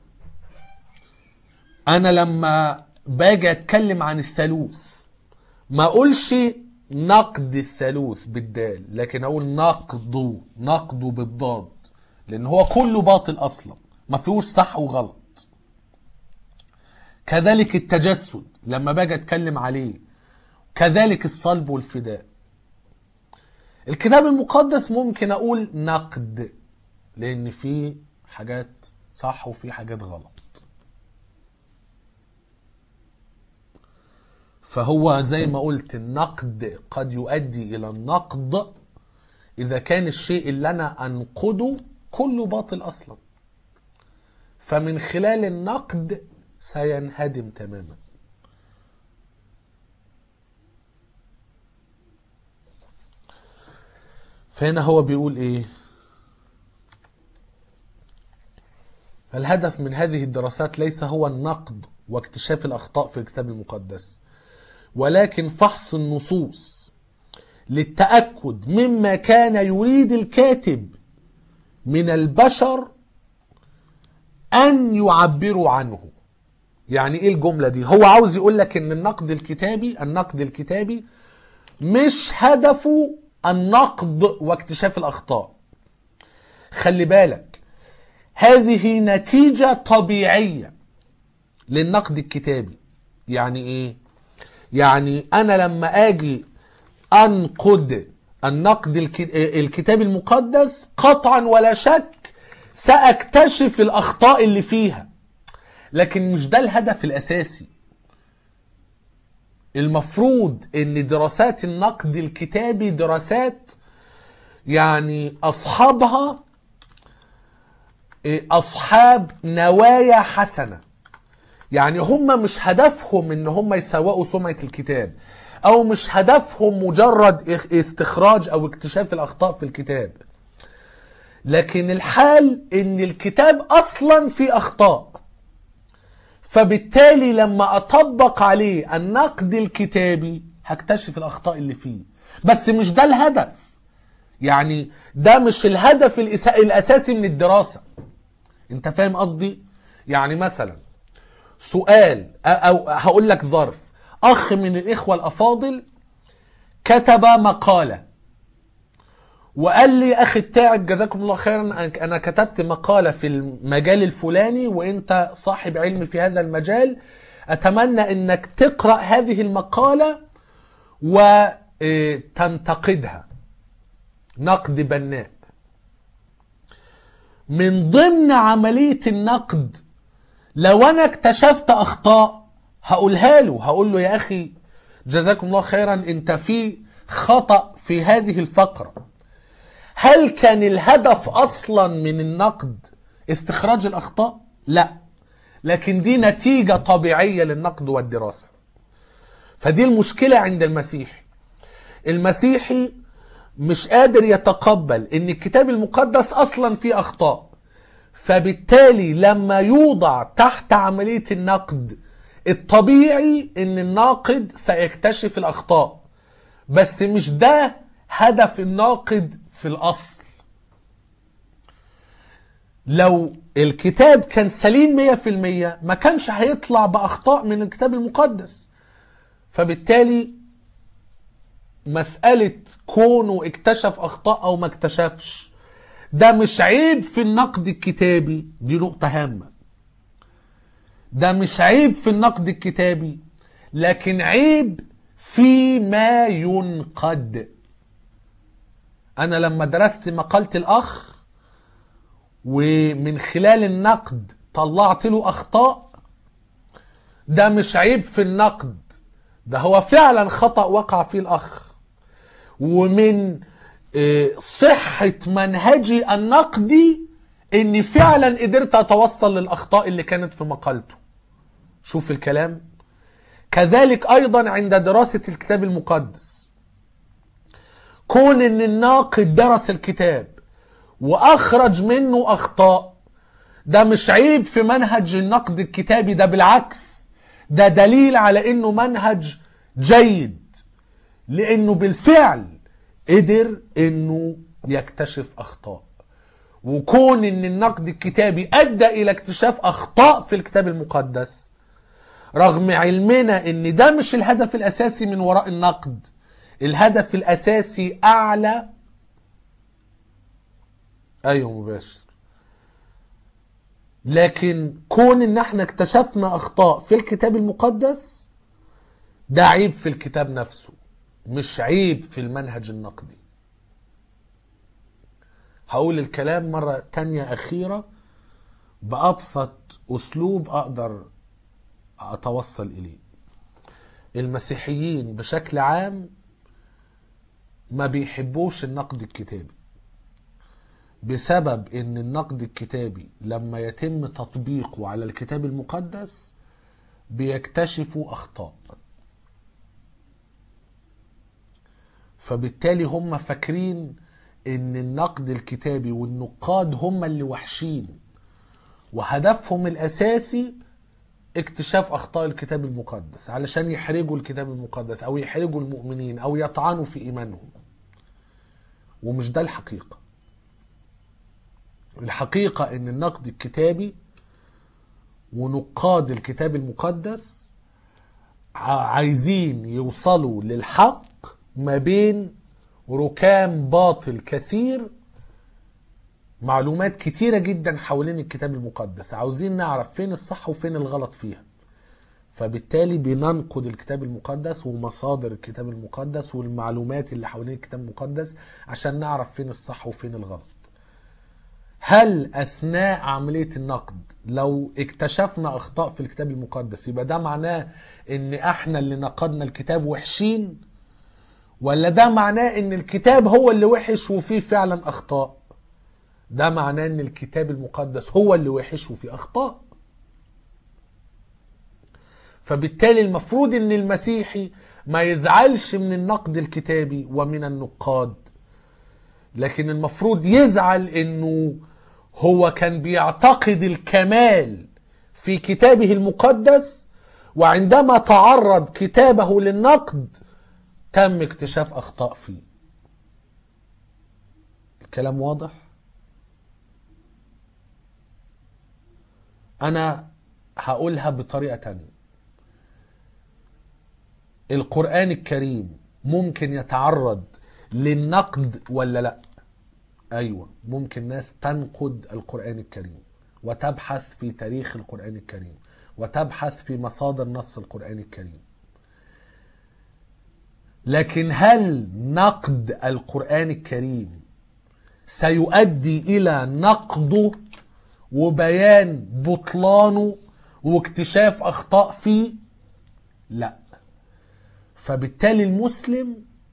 انا لما باجي اتكلم عن الثالوث ما اقولش نقد الثالوث بالدال لكن اقول نقده نقده بالضاد لان هو كله باطل اصلا ما فيهوش صح وغلط كذلك التجسد لما باجي اتكلم عليه كذلك الصلب والفداء الكتاب المقدس ممكن اقول نقد لان فيه حاجات صح وفي حاجات غلط فهو زي ما قلت النقد قد يؤدي الى النقد اذا كان الشيء اللي انا انقده كله باطل اصلا فمن خلال النقد سينهدم تماما فهنا هو بيقول ايه الهدف من هذه الدراسات ليس هو النقد واكتشاف الاخطاء في الكتاب المقدس ولكن فحص النصوص للتاكد مما كان يريد الكاتب من البشر ان يعبروا عنه يعني ايه الجمله دي هو عاوز يقول لك ان النقد الكتابي النقد الكتابي مش هدفه النقد واكتشاف الاخطاء خلي بالك هذه نتيجه طبيعيه للنقد الكتابي يعني ايه يعني انا لما اجي انقد النقد الك- الكتاب المقدس قطعا ولا شك ساكتشف الاخطاء اللي فيها لكن مش ده الهدف الاساسي المفروض ان دراسات النقد الكتابي دراسات يعني اصحابها إيه، اصحاب نوايا حسنه يعني هم مش هدفهم ان هم يسوقوا سمعه الكتاب او مش هدفهم مجرد إخ- استخراج او اكتشاف الاخطاء في الكتاب لكن الحال ان الكتاب اصلا فيه اخطاء فبالتالي لما اطبق عليه النقد الكتابي هكتشف الاخطاء اللي فيه بس مش ده الهدف يعني ده مش الهدف الإس- الاساسي من الدراسه انت فاهم قصدي يعني مثلا سؤال أ- او هقول لك ظرف اخ من الاخوه الافاضل كتب مقاله وقال لي اخي التاعب جزاكم الله خيرا انا كتبت مقاله في المجال الفلاني وانت صاحب علم في هذا المجال اتمنى انك تقرا هذه المقاله وتنتقدها نقد بناء من ضمن عمليه النقد لو انا اكتشفت اخطاء هقولها له هقول له يا اخي جزاكم الله خيرا انت في خطا في هذه الفقره هل كان الهدف اصلا من النقد استخراج الاخطاء لا لكن دي نتيجه طبيعيه للنقد والدراسه فدي المشكله عند المسيحي المسيحي مش قادر يتقبل ان الكتاب المقدس اصلا فيه اخطاء فبالتالي لما يوضع تحت عمليه النقد الطبيعي ان الناقد سيكتشف الاخطاء بس مش ده هدف الناقد في الاصل لو الكتاب كان سليم مية في المية ما كانش هيطلع بأخطاء من الكتاب المقدس فبالتالي مسألة كونه اكتشف أخطاء أو ما اكتشفش ده مش عيب في النقد الكتابي دي نقطة هامة ده مش عيب في النقد الكتابي لكن عيب فيما ينقد انا لما درست مقالة الاخ ومن خلال النقد طلعت له اخطاء ده مش عيب في النقد ده هو فعلا خطأ وقع فيه الاخ ومن صحة منهجي النقدي اني فعلا قدرت اتوصل للاخطاء اللي كانت في مقالته شوف الكلام كذلك ايضا عند دراسة الكتاب المقدس كون ان الناقد درس الكتاب واخرج منه اخطاء ده مش عيب في منهج النقد الكتابي ده بالعكس ده دليل على انه منهج جيد لانه بالفعل قدر انه يكتشف اخطاء وكون ان النقد الكتابي ادى الى اكتشاف اخطاء في الكتاب المقدس رغم علمنا ان ده مش الهدف الاساسي من وراء النقد الهدف الاساسي اعلى ايوه مباشر لكن كون ان احنا اكتشفنا اخطاء في الكتاب المقدس ده عيب في الكتاب نفسه مش عيب في المنهج النقدي هقول الكلام مرة تانية أخيرة بأبسط أسلوب أقدر أتوصل إليه المسيحيين بشكل عام ما بيحبوش النقد الكتابي بسبب ان النقد الكتابي لما يتم تطبيقه على الكتاب المقدس بيكتشفوا اخطاء فبالتالي هم فاكرين ان النقد الكتابي والنقاد هم اللي وحشين وهدفهم الاساسي اكتشاف اخطاء الكتاب المقدس علشان يحرجوا الكتاب المقدس او يحرجوا المؤمنين او يطعنوا في ايمانهم ومش ده الحقيقه الحقيقه ان النقد الكتابي ونقاد الكتاب المقدس عايزين يوصلوا للحق ما بين ركام باطل كثير معلومات كتيرة جدا حوالين الكتاب المقدس عاوزين نعرف فين الصح وفين الغلط فيها فبالتالي بننقد الكتاب المقدس ومصادر الكتاب المقدس والمعلومات اللي حوالين الكتاب المقدس عشان نعرف فين الصح وفين الغلط هل اثناء عمليه النقد لو اكتشفنا اخطاء في الكتاب المقدس يبقى ده معناه ان احنا اللي نقدنا الكتاب وحشين ولا ده معناه ان الكتاب هو اللي وحش وفيه فعلا اخطاء ده معناه ان الكتاب المقدس هو اللي وحش وفيه اخطاء فبالتالي المفروض ان المسيحي ما يزعلش من النقد الكتابي ومن النقاد لكن المفروض يزعل انه هو كان بيعتقد الكمال في كتابه المقدس وعندما تعرض كتابه للنقد تم اكتشاف اخطاء فيه الكلام واضح انا هقولها بطريقه تانية القران الكريم ممكن يتعرض للنقد ولا لا ايوه ممكن ناس تنقد القران الكريم وتبحث في تاريخ القران الكريم وتبحث في مصادر نص القران الكريم لكن هل نقد القران الكريم سيؤدي الى نقده وبيان بطلانه واكتشاف اخطاء فيه لا فبالتالي المسلم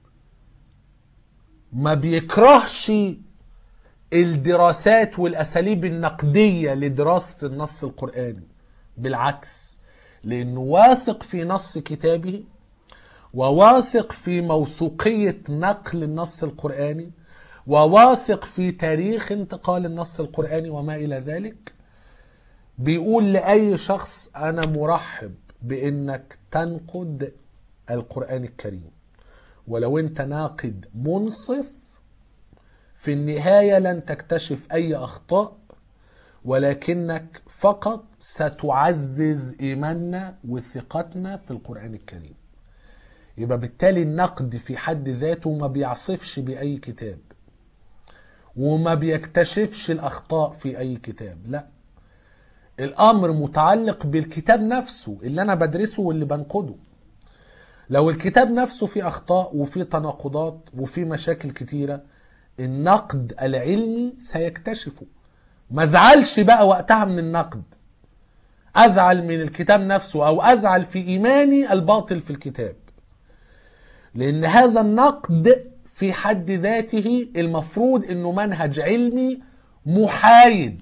ما بيكرهش الدراسات والاساليب النقديه لدراسه النص القراني بالعكس لانه واثق في نص كتابه وواثق في موثوقيه نقل النص القراني وواثق في تاريخ انتقال النص القراني وما الى ذلك بيقول لاي شخص انا مرحب بانك تنقد القران الكريم ولو انت ناقد منصف في النهايه لن تكتشف اي اخطاء ولكنك فقط ستعزز ايماننا وثقتنا في القران الكريم يبقى بالتالي النقد في حد ذاته ما بيعصفش باي كتاب وما بيكتشفش الاخطاء في اي كتاب لا الامر متعلق بالكتاب نفسه اللي انا بدرسه واللي بنقده لو الكتاب نفسه فيه اخطاء وفيه تناقضات وفيه مشاكل كتيره النقد العلمي سيكتشفه ما ازعلش بقى وقتها من النقد ازعل من الكتاب نفسه او ازعل في ايماني الباطل في الكتاب لان هذا النقد في حد ذاته المفروض انه منهج علمي محايد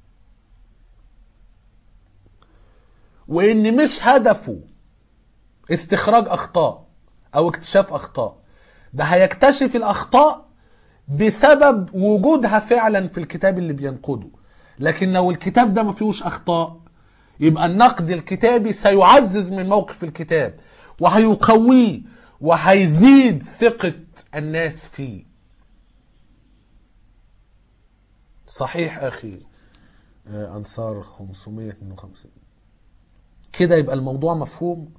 وان مش هدفه استخراج اخطاء او اكتشاف اخطاء ده هيكتشف الاخطاء بسبب وجودها فعلا في الكتاب اللي بينقده لكن لو الكتاب ده ما فيهوش اخطاء يبقى النقد الكتابي سيعزز من موقف الكتاب وهيقويه وهيزيد ثقة الناس فيه صحيح أخي آه، أنصار 552 كده يبقى الموضوع مفهوم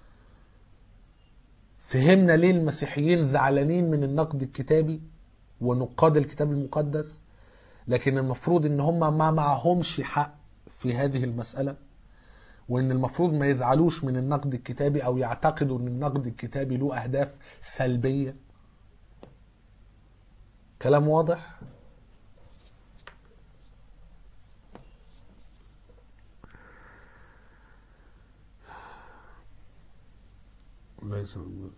فهمنا ليه المسيحيين زعلانين من النقد الكتابي ونقاد الكتاب المقدس لكن المفروض ان هم ما معهمش حق في هذه المسألة وان المفروض ما يزعلوش من النقد الكتابي او يعتقدوا ان النقد الكتابي له اهداف سلبية كلام واضح ليس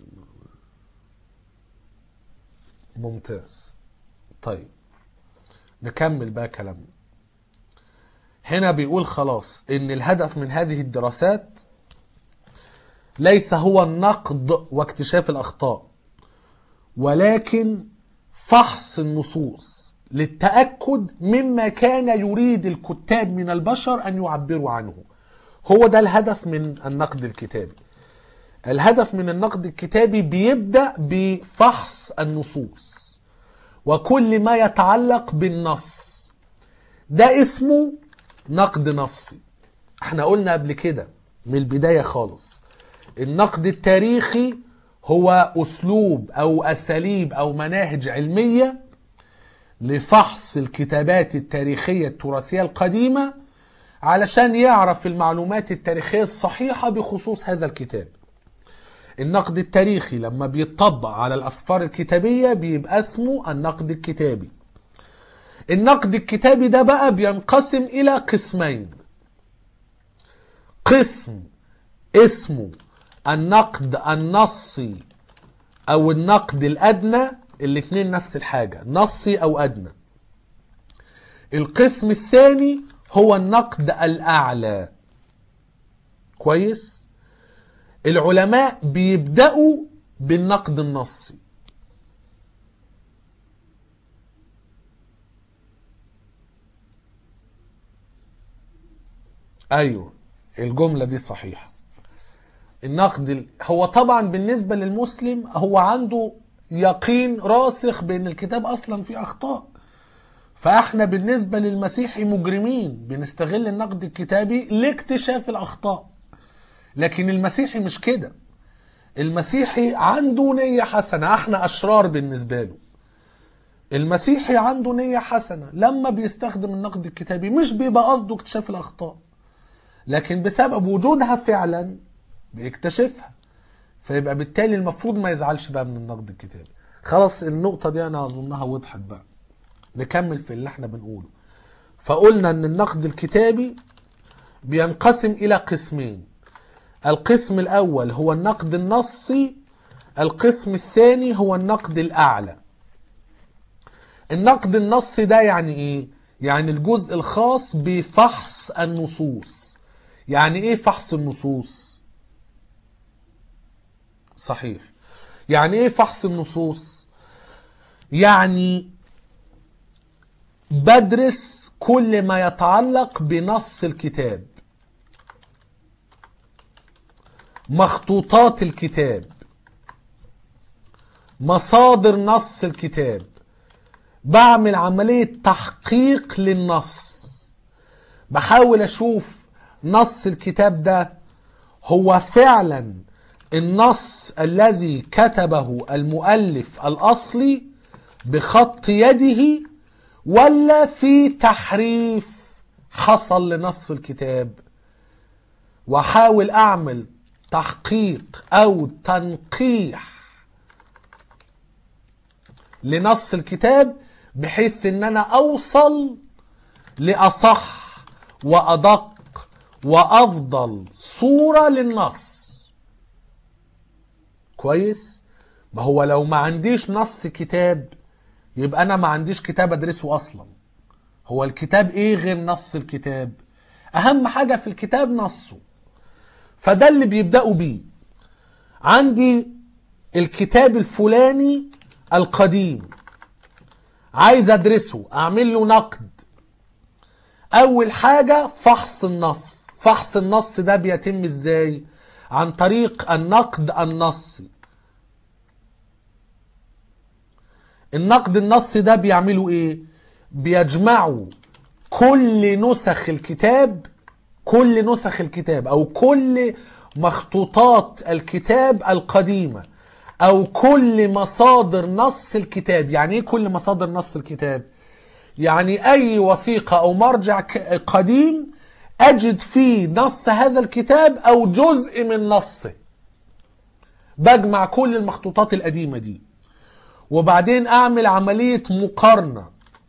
ممتاز طيب نكمل بقى كلامنا هنا بيقول خلاص ان الهدف من هذه الدراسات ليس هو النقد واكتشاف الاخطاء ولكن فحص النصوص للتاكد مما كان يريد الكتاب من البشر ان يعبروا عنه هو ده الهدف من النقد الكتابي الهدف من النقد الكتابي بيبدا بفحص النصوص وكل ما يتعلق بالنص ده اسمه نقد نصي احنا قلنا قبل كده من البداية خالص النقد التاريخي هو اسلوب او اساليب او مناهج علمية لفحص الكتابات التاريخية التراثية القديمة علشان يعرف المعلومات التاريخية الصحيحة بخصوص هذا الكتاب النقد التاريخي لما بيتطبق على الأسفار الكتابية بيبقى اسمه النقد الكتابي النقد الكتابي ده بقى بينقسم إلى قسمين قسم اسمه النقد النصي أو النقد الأدنى الاتنين نفس الحاجة نصي أو أدنى القسم الثاني هو النقد الأعلى كويس؟ العلماء بيبدأوا بالنقد النصي ايوه الجملة دي صحيحة النقد ال- هو طبعا بالنسبة للمسلم هو عنده يقين راسخ بان الكتاب اصلا فيه اخطاء فاحنا بالنسبة للمسيحي مجرمين بنستغل النقد الكتابي لاكتشاف الاخطاء لكن المسيحي مش كده المسيحي عنده نية حسنة احنا اشرار بالنسبة له المسيحي عنده نية حسنة لما بيستخدم النقد الكتابي مش بيبقى قصده اكتشاف الأخطاء لكن بسبب وجودها فعلا بيكتشفها فيبقى بالتالي المفروض ما يزعلش بقى من النقد الكتابي خلاص النقطة دي أنا أظنها وضحت بقى نكمل في اللي احنا بنقوله فقلنا ان النقد الكتابي بينقسم الى قسمين القسم الاول هو النقد النصي القسم الثاني هو النقد الاعلى النقد النصي ده يعني ايه يعني الجزء الخاص بفحص النصوص يعني ايه فحص النصوص صحيح يعني ايه فحص النصوص يعني بدرس كل ما يتعلق بنص الكتاب مخطوطات الكتاب مصادر نص الكتاب بعمل عملية تحقيق للنص بحاول اشوف نص الكتاب ده هو فعلا النص الذي كتبه المؤلف الاصلي بخط يده ولا في تحريف حصل لنص الكتاب واحاول اعمل تحقيق او تنقيح لنص الكتاب بحيث ان انا اوصل لاصح وادق وافضل صوره للنص كويس ما هو لو ما عنديش نص كتاب يبقى انا ما عنديش كتاب ادرسه اصلا هو الكتاب ايه غير نص الكتاب اهم حاجه في الكتاب نصه فده اللي بيبداوا بيه عندي الكتاب الفلاني القديم عايز ادرسه اعمل له نقد اول حاجه فحص النص فحص النص ده بيتم ازاي عن طريق النقد النصي النقد النصي ده بيعملوا ايه بيجمعوا كل نسخ الكتاب كل نسخ الكتاب او كل مخطوطات الكتاب القديمه او كل مصادر نص الكتاب يعني ايه كل مصادر نص الكتاب يعني اي وثيقه او مرجع قديم اجد فيه نص هذا الكتاب او جزء من نصه بجمع كل المخطوطات القديمه دي وبعدين اعمل عمليه مقارنه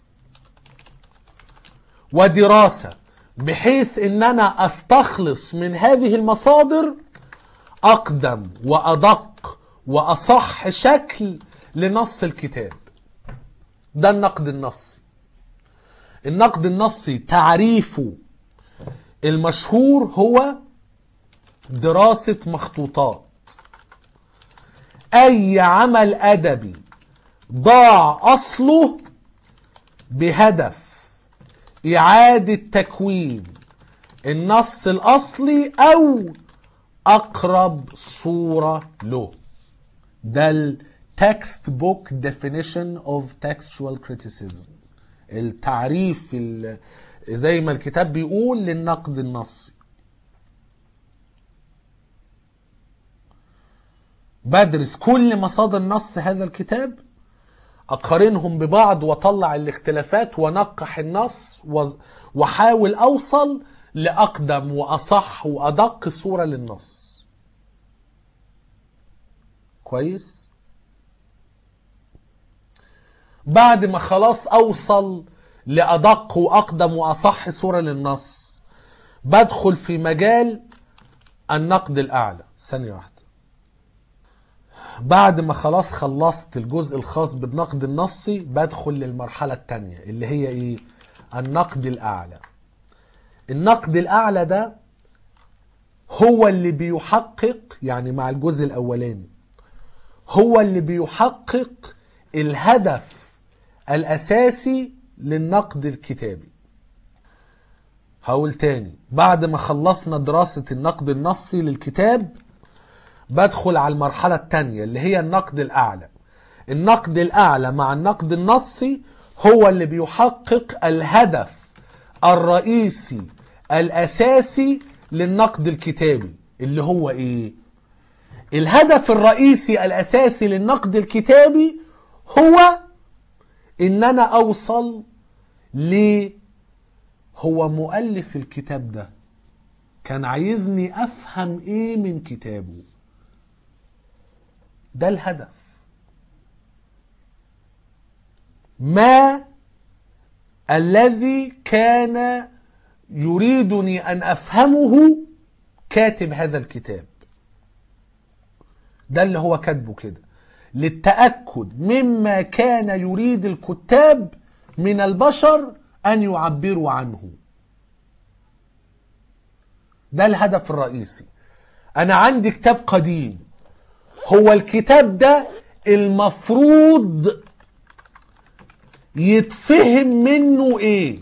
ودراسه بحيث ان انا استخلص من هذه المصادر اقدم وادق واصح شكل لنص الكتاب ده النقد النصي النقد النصي تعريفه المشهور هو دراسة مخطوطات أي عمل أدبي ضاع أصله بهدف إعادة تكوين النص الأصلي أو أقرب صورة له ده ال text book definition of textual criticism التعريف ال- زي ما الكتاب بيقول للنقد النصي بدرس كل مصادر نص هذا الكتاب اقارنهم ببعض واطلع الاختلافات وانقح النص وز- واحاول اوصل لاقدم واصح وادق صوره للنص كويس بعد ما خلاص اوصل لادق واقدم واصح صوره للنص بدخل في مجال النقد الاعلى ثانيه واحده بعد ما خلاص خلصت الجزء الخاص بالنقد النصي بدخل للمرحله الثانيه اللي هي ايه النقد الاعلى النقد الاعلى ده هو اللي بيحقق يعني مع الجزء الاولاني هو اللي بيحقق الهدف الاساسي للنقد الكتابي هقول تاني بعد ما خلصنا دراسة النقد النصي للكتاب بدخل على المرحلة التانية اللي هي النقد الأعلى النقد الأعلى مع النقد النصي هو اللي بيحقق الهدف الرئيسي الأساسي للنقد الكتابي اللي هو إيه؟ الهدف الرئيسي الأساسي للنقد الكتابي هو ان انا اوصل ل هو مؤلف الكتاب ده كان عايزني افهم ايه من كتابه ده الهدف ما الذي كان يريدني ان افهمه كاتب هذا الكتاب ده اللي هو كاتبه كده للتاكد مما كان يريد الكتاب من البشر ان يعبروا عنه ده الهدف الرئيسي انا عندي كتاب قديم هو الكتاب ده المفروض يتفهم منه ايه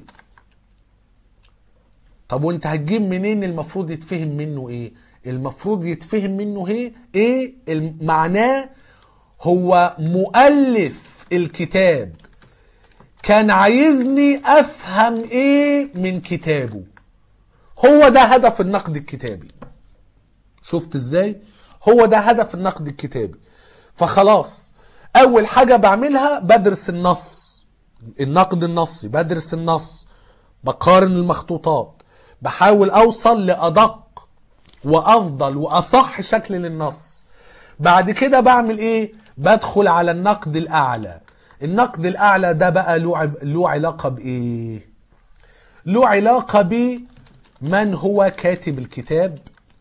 طب وانت هتجيب منين المفروض يتفهم منه ايه المفروض يتفهم منه ايه ايه الم- معناه هو مؤلف الكتاب كان عايزني افهم ايه من كتابه هو ده هدف النقد الكتابي شفت ازاي هو ده هدف النقد الكتابي فخلاص اول حاجه بعملها بدرس النص النقد النصي بدرس النص بقارن المخطوطات بحاول اوصل لادق وافضل واصح شكل للنص بعد كده بعمل ايه بدخل على النقد الاعلى النقد الاعلى ده بقى له عب- له علاقه بايه له علاقه بمن هو كاتب الكتاب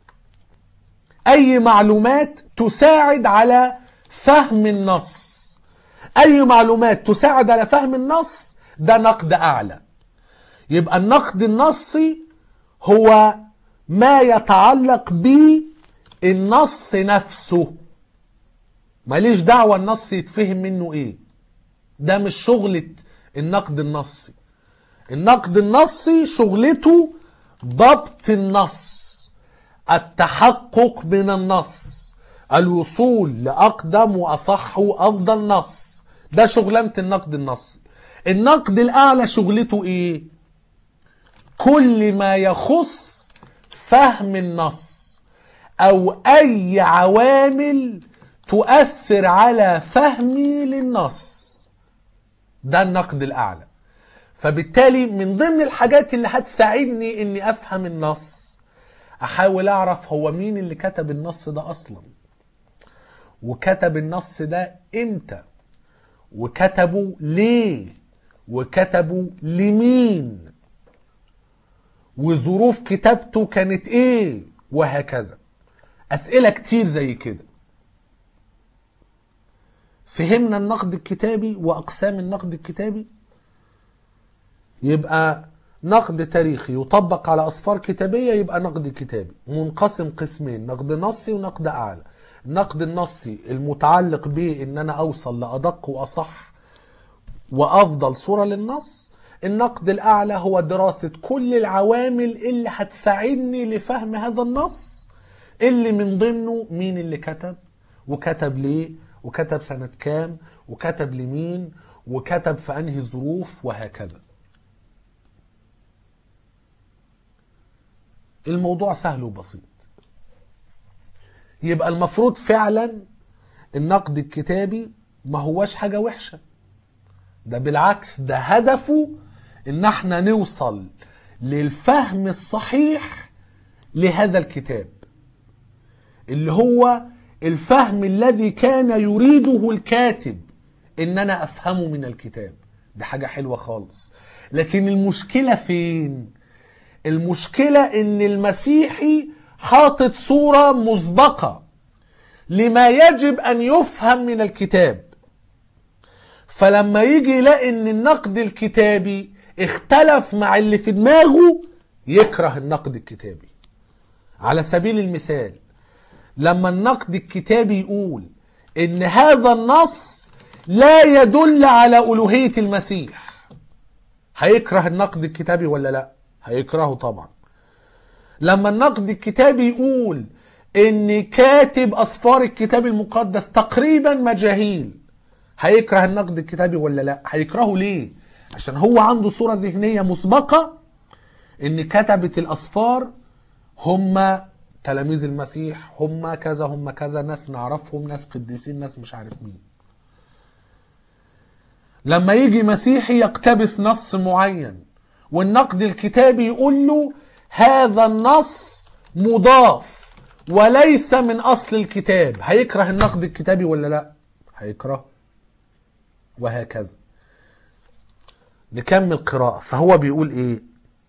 اي معلومات تساعد على فهم النص اي معلومات تساعد على فهم النص ده نقد اعلى يبقى النقد النصي هو ما يتعلق بالنص نفسه ماليش دعوة النص يتفهم منه ايه ده مش شغلة النقد النصي النقد النصي شغلته ضبط النص التحقق من النص الوصول لأقدم وأصح وأفضل نص ده شغلانة النقد النصي النقد الأعلى شغلته إيه؟ كل ما يخص فهم النص أو أي عوامل تؤثر على فهمي للنص ده النقد الأعلى فبالتالي من ضمن الحاجات اللي هتساعدني اني افهم النص احاول اعرف هو مين اللي كتب النص ده اصلا وكتب النص ده امتى وكتبه ليه وكتبه لمين وظروف كتابته كانت ايه وهكذا اسئله كتير زي كده فهمنا النقد الكتابي واقسام النقد الكتابي يبقى نقد تاريخي يطبق على أصفار كتابية يبقى نقد كتابي منقسم قسمين نقد نصي ونقد أعلى النقد النصي المتعلق به إن أنا أوصل لأدق وأصح وأفضل صورة للنص النقد الأعلى هو دراسة كل العوامل اللي هتساعدني لفهم هذا النص اللي من ضمنه مين اللي كتب وكتب ليه وكتب سنة كام وكتب لمين وكتب في أنهي ظروف وهكذا الموضوع سهل وبسيط يبقى المفروض فعلا النقد الكتابي ما هوش حاجة وحشة ده بالعكس ده هدفه ان احنا نوصل للفهم الصحيح لهذا الكتاب اللي هو الفهم الذي كان يريده الكاتب ان انا افهمه من الكتاب دي حاجة حلوة خالص لكن المشكلة فين المشكلة ان المسيحي حاطط صورة مسبقة لما يجب ان يفهم من الكتاب فلما يجي يلاقي ان النقد الكتابي اختلف مع اللي في دماغه يكره النقد الكتابي على سبيل المثال لما النقد الكتابي يقول ان هذا النص لا يدل على الوهية المسيح هيكره النقد الكتابي ولا لا هيكرهه طبعا لما النقد الكتابي يقول ان كاتب اسفار الكتاب المقدس تقريبا مجاهيل هيكره النقد الكتابي ولا لا هيكرهه ليه عشان هو عنده صورة ذهنية مسبقة ان كتبة الاسفار هم تلاميذ المسيح هم كذا هم كذا ناس نعرفهم ناس قديسين ناس مش عارف مين لما يجي مسيحي يقتبس نص معين والنقد الكتابي يقول له هذا النص مضاف وليس من اصل الكتاب هيكره النقد الكتابي ولا لا هيكره وهكذا نكمل قراءة فهو بيقول ايه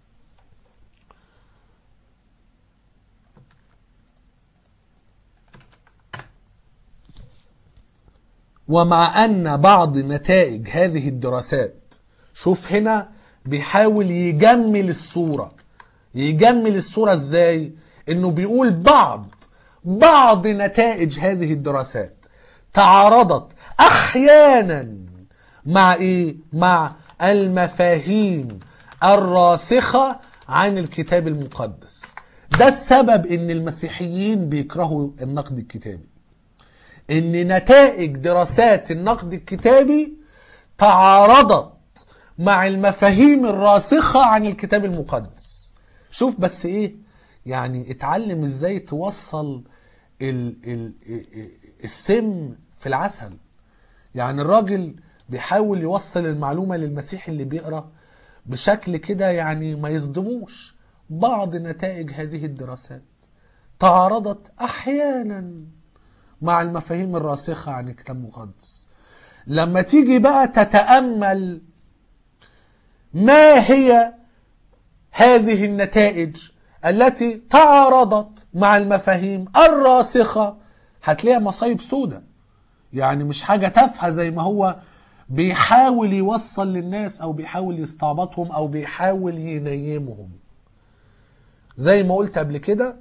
ومع ان بعض نتائج هذه الدراسات شوف هنا بيحاول يجمل الصورة يجمل الصورة ازاي انه بيقول بعض بعض نتائج هذه الدراسات تعارضت احيانا مع ايه مع المفاهيم الراسخة عن الكتاب المقدس ده السبب ان المسيحيين بيكرهوا النقد الكتابي ان نتائج دراسات النقد الكتابي تعارضت مع المفاهيم الراسخة عن الكتاب المقدس شوف بس ايه يعني اتعلم ازاي توصل ال ال السم في العسل يعني الراجل بيحاول يوصل المعلومة للمسيحي اللي بيقرأ بشكل كده يعني ما يصدموش بعض نتائج هذه الدراسات تعارضت احيانا مع المفاهيم الراسخة عن الكتاب المقدس لما تيجي بقى تتأمل ما هي هذه النتائج التي تعارضت مع المفاهيم الراسخة هتلاقيها مصايب سودة يعني مش حاجة تافهة زي ما هو بيحاول يوصل للناس او بيحاول يستعبطهم او بيحاول ينيمهم زي ما قلت قبل كده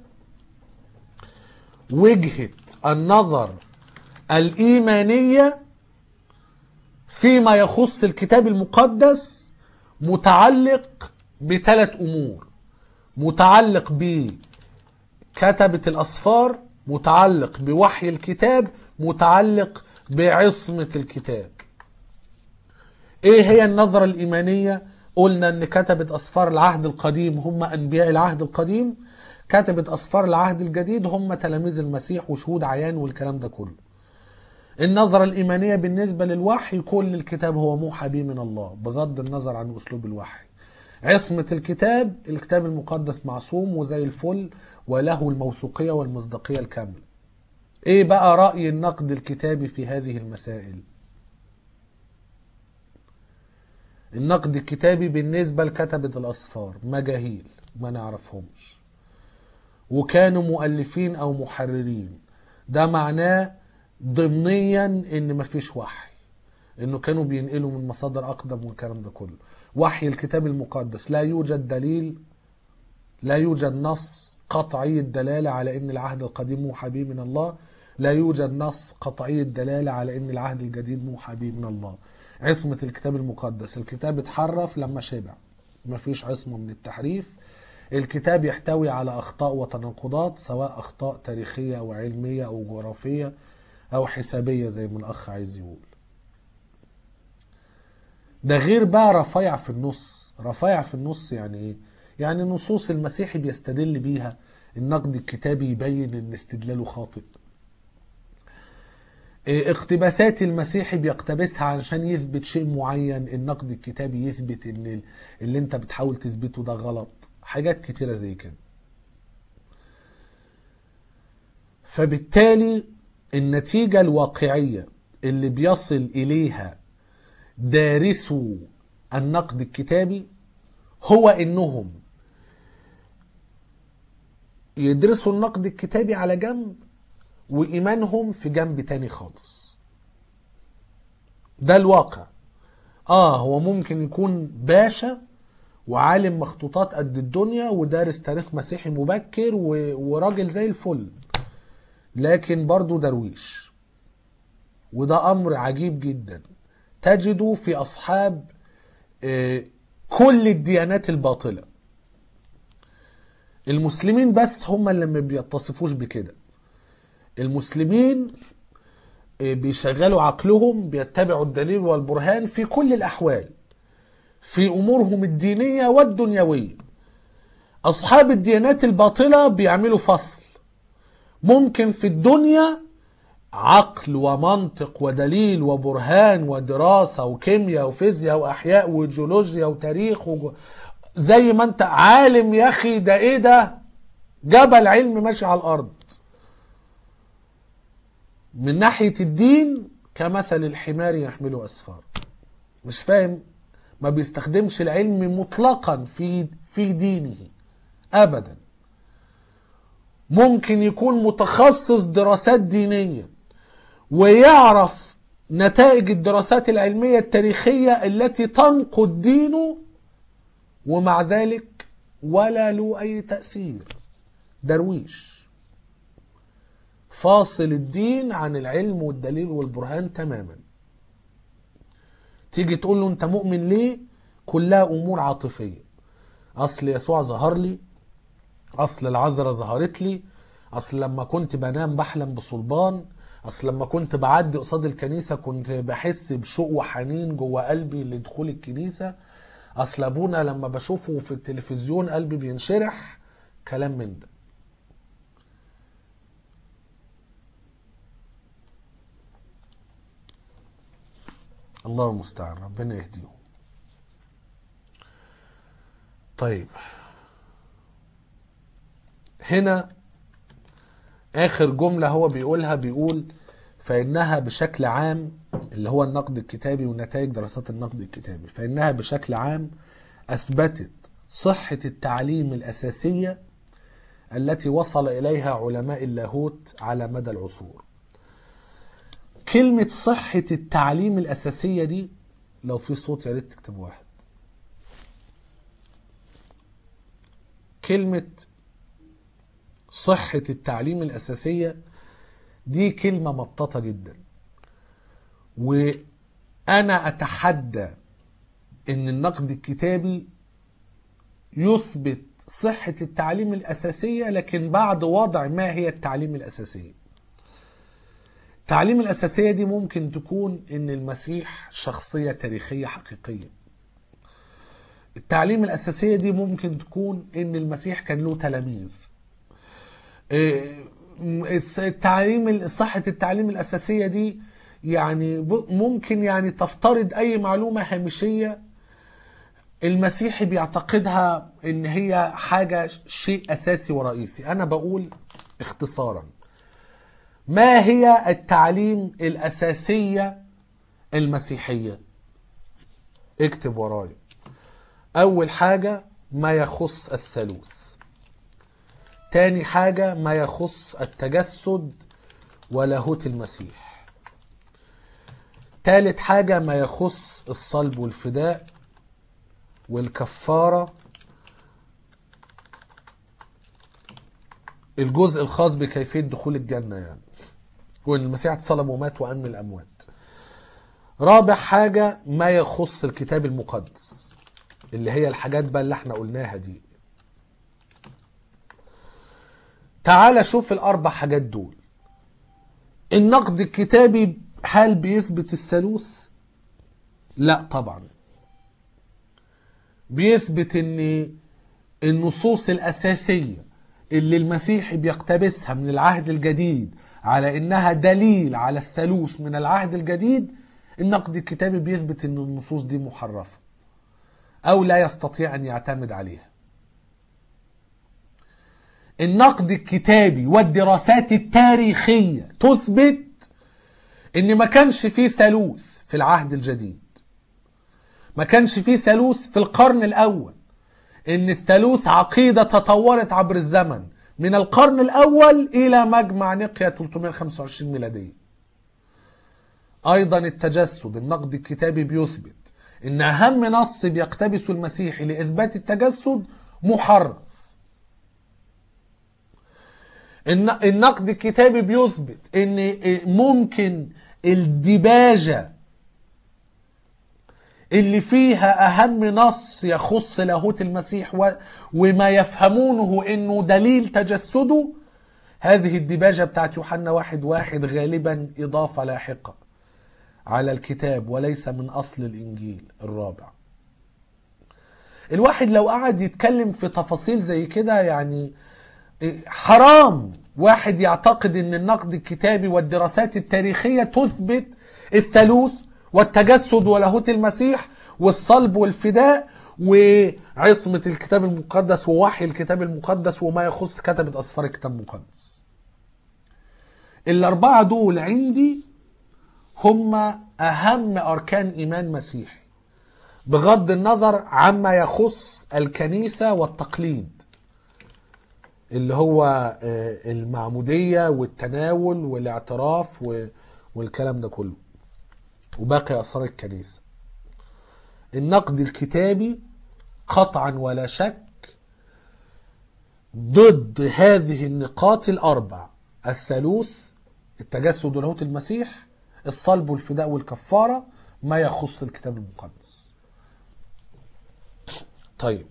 وجهة النظر الإيمانية فيما يخص الكتاب المقدس متعلق بثلاث أمور متعلق بكتبة الأسفار متعلق بوحي الكتاب متعلق بعصمة الكتاب ايه هي النظرة الإيمانية قلنا ان كتبة أسفار العهد القديم هم أنبياء العهد القديم كتبة أسفار العهد الجديد هم تلاميذ المسيح وشهود عيان والكلام ده كله النظرة الإيمانية بالنسبة للوحي كل الكتاب هو موحى به من الله بغض النظر عن أسلوب الوحي عصمة الكتاب الكتاب المقدس معصوم وزي الفل وله الموثوقية والمصداقية الكاملة ايه بقى رأي النقد الكتابي في هذه المسائل النقد الكتابي بالنسبة لكتبة الأسفار مجاهيل ما نعرفهمش وكانوا مؤلفين أو محررين ده معناه ضمنيا ان مفيش وحي انه كانوا بينقلوا من مصادر اقدم والكلام ده كله وحي الكتاب المقدس لا يوجد دليل لا يوجد نص قطعي الدلالة على ان العهد القديم موحى به من الله لا يوجد نص قطعي الدلالة على ان العهد الجديد موحى به من الله عصمة الكتاب المقدس الكتاب اتحرف لما شبع مفيش عصمة من التحريف الكتاب يحتوي على أخطاء وتناقضات سواء أخطاء تاريخية أو علمية أو جغرافية أو حسابية زي ما الأخ عايز يقول ده غير بقى رفيع في النص رفيع في النص يعني ايه يعني نصوص المسيحي بيستدل بيها النقد الكتابي يبين ان استدلاله خاطئ اقتباسات المسيحي بيقتبسها علشان يثبت شيء معين النقد الكتابي يثبت ان اللي انت بتحاول تثبته ده غلط حاجات كتيرة زي كده فبالتالي النتيجة الواقعية اللي بيصل إليها دارسو النقد الكتابي هو إنهم يدرسوا النقد الكتابي على جنب وإيمانهم في جنب تاني خالص ده الواقع آه هو ممكن يكون باشا وعالم مخطوطات قد الدنيا ودارس تاريخ مسيحي مبكر و... وراجل زي الفل لكن برضه درويش وده امر عجيب جدا تجده في اصحاب كل الديانات الباطله المسلمين بس هم اللي ما بيتصفوش بكده المسلمين بيشغلوا عقلهم بيتبعوا الدليل والبرهان في كل الاحوال في امورهم الدينيه والدنيويه اصحاب الديانات الباطله بيعملوا فصل ممكن في الدنيا عقل ومنطق ودليل وبرهان ودراسة وكيمياء وفيزياء وأحياء وجيولوجيا وتاريخ وج... زي ما انت عالم يا أخي ده ايه ده جبل علم ماشي على الأرض من ناحية الدين كمثل الحمار يحمل أسفار مش فاهم ما بيستخدمش العلم مطلقا في في دينه ابدا ممكن يكون متخصص دراسات دينيه ويعرف نتائج الدراسات العلميه التاريخيه التي تنقد دينه ومع ذلك ولا له اي تاثير درويش فاصل الدين عن العلم والدليل والبرهان تماما تيجي تقول له انت مؤمن ليه كلها امور عاطفيه اصل يسوع ظهر لي اصل العذراء ظهرت لي اصل لما كنت بنام بحلم بصلبان اصل لما كنت بعدي قصاد الكنيسه كنت بحس بشوق وحنين جوه قلبي لدخول الكنيسه اصل ابونا لما بشوفه في التلفزيون قلبي بينشرح كلام من ده الله المستعان ربنا يهديهم طيب هنا اخر جمله هو بيقولها بيقول فانها بشكل عام اللي هو النقد الكتابي ونتائج دراسات النقد الكتابي فانها بشكل عام اثبتت صحه التعليم الاساسيه التي وصل اليها علماء اللاهوت على مدى العصور كلمة صحة التعليم الأساسية دي لو في صوت يا ريت تكتب واحد كلمة صحة التعليم الأساسية دي كلمة مطاطة جدا وأنا أتحدى إن النقد الكتابي يثبت صحة التعليم الأساسية لكن بعد وضع ما هي التعليم الأساسية التعليم الأساسية دي ممكن تكون إن المسيح شخصية تاريخية حقيقية التعليم الأساسية دي ممكن تكون إن المسيح كان له تلاميذ التعليم صحة التعليم الأساسية دي يعني ممكن يعني تفترض أي معلومة هامشية المسيحي بيعتقدها إن هي حاجة شيء أساسي ورئيسي أنا بقول اختصاراً ما هي التعليم الأساسية المسيحية اكتب ورايا أول حاجة ما يخص الثالوث تاني حاجة ما يخص التجسد ولاهوت المسيح تالت حاجة ما يخص الصلب والفداء والكفارة الجزء الخاص بكيفية دخول الجنة يعني وان المسيح اتصلب ومات وقام من الاموات رابع حاجة ما يخص الكتاب المقدس اللي هي الحاجات بقى اللي احنا قلناها دي تعال شوف الاربع حاجات دول النقد الكتابي هل بيثبت الثالوث لا طبعا بيثبت ان النصوص الاساسيه اللي المسيح بيقتبسها من العهد الجديد على انها دليل على الثالوث من العهد الجديد النقد الكتابي بيثبت ان النصوص دي محرفه او لا يستطيع ان يعتمد عليها النقد الكتابي والدراسات التاريخيه تثبت ان ما كانش فيه ثالوث في العهد الجديد ما كانش فيه ثالوث في القرن الاول ان الثالوث عقيده تطورت عبر الزمن من القرن الأول إلى مجمع نقيا 325 ميلادية أيضا التجسد النقد الكتابي بيثبت إن أهم نص بيقتبسه المسيحي لإثبات التجسد محرف النقد الكتابي بيثبت إن ممكن الدباجة اللي فيها أهم نص يخص لاهوت المسيح و... وما يفهمونه إنه دليل تجسده هذه الدباجة بتاعت يوحنا واحد واحد غالبا إضافة لاحقة على الكتاب وليس من أصل الإنجيل الرابع الواحد لو قعد يتكلم في تفاصيل زي كده يعني حرام واحد يعتقد ان النقد الكتابي والدراسات التاريخية تثبت الثالوث والتجسد ولاهوت المسيح والصلب والفداء وعصمة الكتاب المقدس ووحي الكتاب المقدس وما يخص كتبة أسفار الكتاب المقدس الأربعة دول عندي هم أهم أركان إيمان مسيحي بغض النظر عما يخص الكنيسة والتقليد اللي هو آه، المعمودية والتناول والاعتراف و- والكلام ده كله وباقي أسرار الكنيسة النقد الكتابي قطعا ولا شك ضد هذه النقاط الأربع الثالوث التجسد ولاهوت المسيح الصلب والفداء والكفارة ما يخص الكتاب المقدس طيب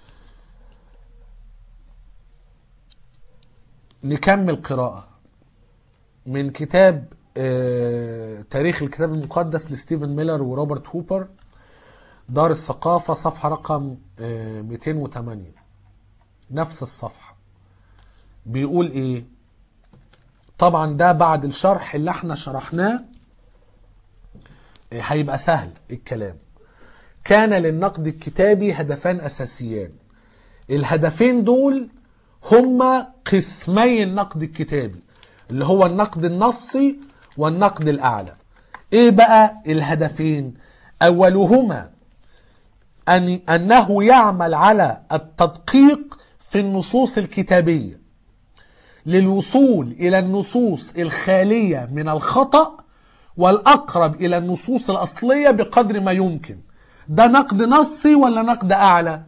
نكمل قراءة من كتاب آه، تاريخ الكتاب المقدس لستيفن ميلر وروبرت هوبر دار الثقافة صفحة رقم آه، 208 نفس الصفحة بيقول ايه طبعا ده بعد الشرح اللي احنا شرحناه آه، هيبقى سهل الكلام كان للنقد الكتابي هدفان اساسيان الهدفين دول هما قسمي النقد الكتابي اللي هو النقد النصي والنقد الاعلى ايه بقى الهدفين اولهما أن أنه يعمل على التدقيق في النصوص الكتابية للوصول إلى النصوص الخالية من الخطأ والأقرب إلى النصوص الأصلية بقدر ما يمكن ده نقد نصي ولا نقد أعلى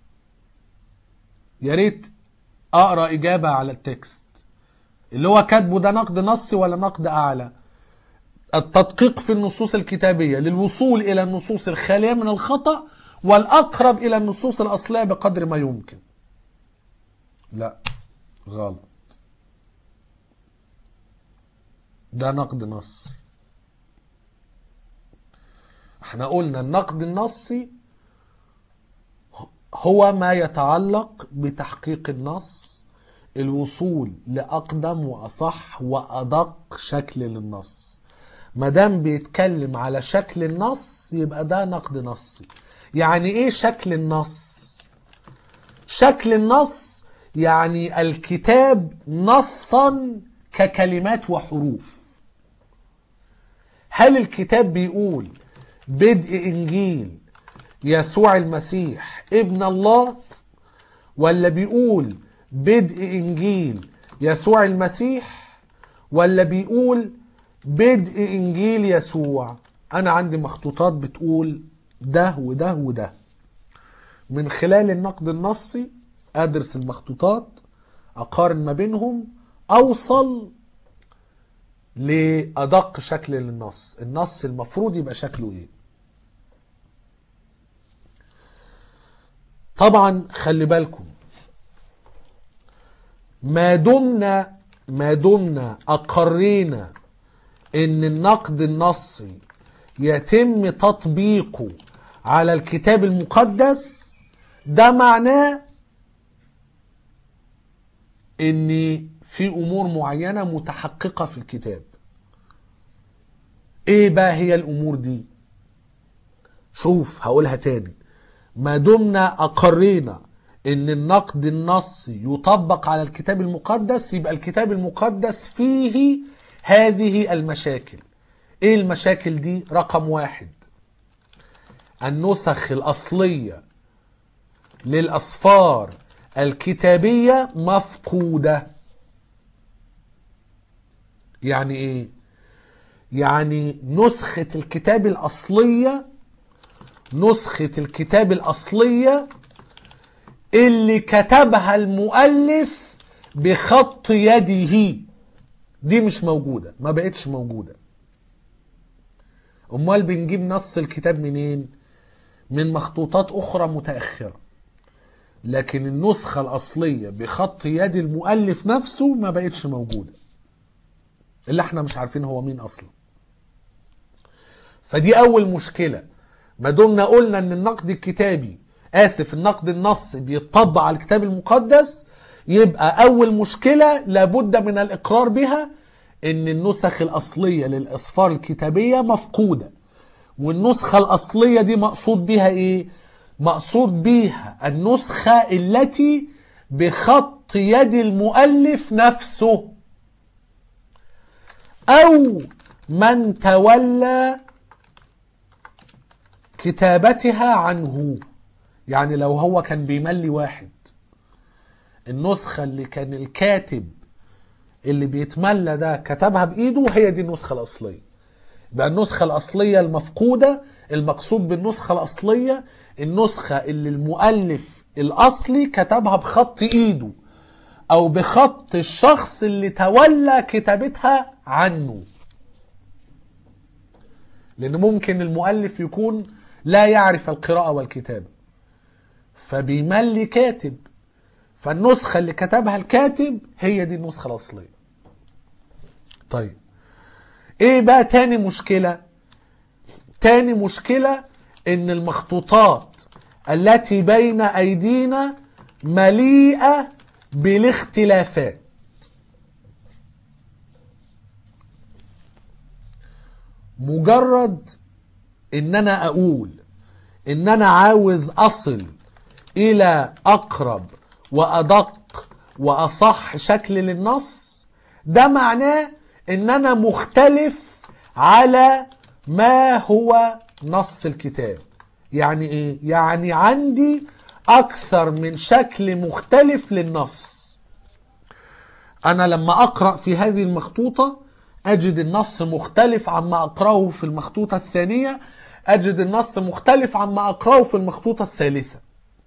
يا ريت أقرأ إجابة على التكست اللي هو كاتبه ده نقد نصي ولا نقد أعلى التدقيق في النصوص الكتابية للوصول إلى النصوص الخالية من الخطأ والأقرب إلى النصوص الأصلية بقدر ما يمكن لا غلط ده نقد نصي احنا قلنا النقد النصي هو ما يتعلق بتحقيق النص الوصول لأقدم وأصح وأدق شكل للنص ما دام بيتكلم على شكل النص يبقى ده نقد نصي يعني ايه شكل النص شكل النص يعني الكتاب نصا ككلمات وحروف هل الكتاب بيقول بدء انجيل يسوع المسيح ابن الله ولا بيقول بدء انجيل يسوع المسيح ولا بيقول بدء انجيل يسوع انا عندي مخطوطات بتقول ده وده وده من خلال النقد النصي ادرس المخطوطات اقارن ما بينهم اوصل لادق شكل للنص النص المفروض يبقى شكله ايه طبعا خلي بالكم ما دمنا ما دمنا اقرينا ان النقد النصي يتم تطبيقه على الكتاب المقدس ده معناه ان في امور معينه متحققه في الكتاب ايه بقى هي الامور دي شوف هقولها تاني ما دمنا اقرينا ان النقد النصي يطبق على الكتاب المقدس يبقى الكتاب المقدس فيه هذه المشاكل ايه المشاكل دي رقم واحد النسخ الاصليه للاسفار الكتابيه مفقوده يعني ايه يعني نسخه الكتاب الاصليه نسخه الكتاب الاصليه اللي كتبها المؤلف بخط يده دي مش موجوده ما بقتش موجوده امال بنجيب نص الكتاب منين من مخطوطات اخرى متاخره لكن النسخه الاصليه بخط يد المؤلف نفسه ما بقتش موجوده اللي احنا مش عارفين هو مين اصلا فدي اول مشكله ما دمنا قلنا ان النقد الكتابي اسف النقد النصي بيطبق على الكتاب المقدس يبقى اول مشكله لابد من الاقرار بها ان النسخ الاصليه للاسفار الكتابيه مفقوده والنسخه الاصليه دي مقصود بها ايه مقصود بيها النسخه التي بخط يد المؤلف نفسه او من تولى كتابتها عنه يعني لو هو كان بيملي واحد النسخة اللي كان الكاتب اللي بيتملى ده كتبها بإيده هي دي النسخة الأصلية يبقى النسخة الأصلية المفقودة المقصود بالنسخة الأصلية النسخة اللي المؤلف الأصلي كتبها بخط إيده أو بخط الشخص اللي تولى كتابتها عنه لأن ممكن المؤلف يكون لا يعرف القراءة والكتابة فبيملي كاتب فالنسخة اللي كتبها الكاتب هي دي النسخة الأصلية طيب ايه بقى تاني مشكلة تاني مشكلة ان المخطوطات التي بين ايدينا مليئة بالاختلافات مجرد ان انا اقول ان انا عاوز اصل الى اقرب وادق واصح شكل للنص ده معناه ان انا مختلف على ما هو نص الكتاب يعني ايه يعني عندي اكثر من شكل مختلف للنص انا لما اقرا في هذه المخطوطه اجد النص مختلف عما اقراه في المخطوطه الثانيه اجد النص مختلف عما اقراه في المخطوطه الثالثه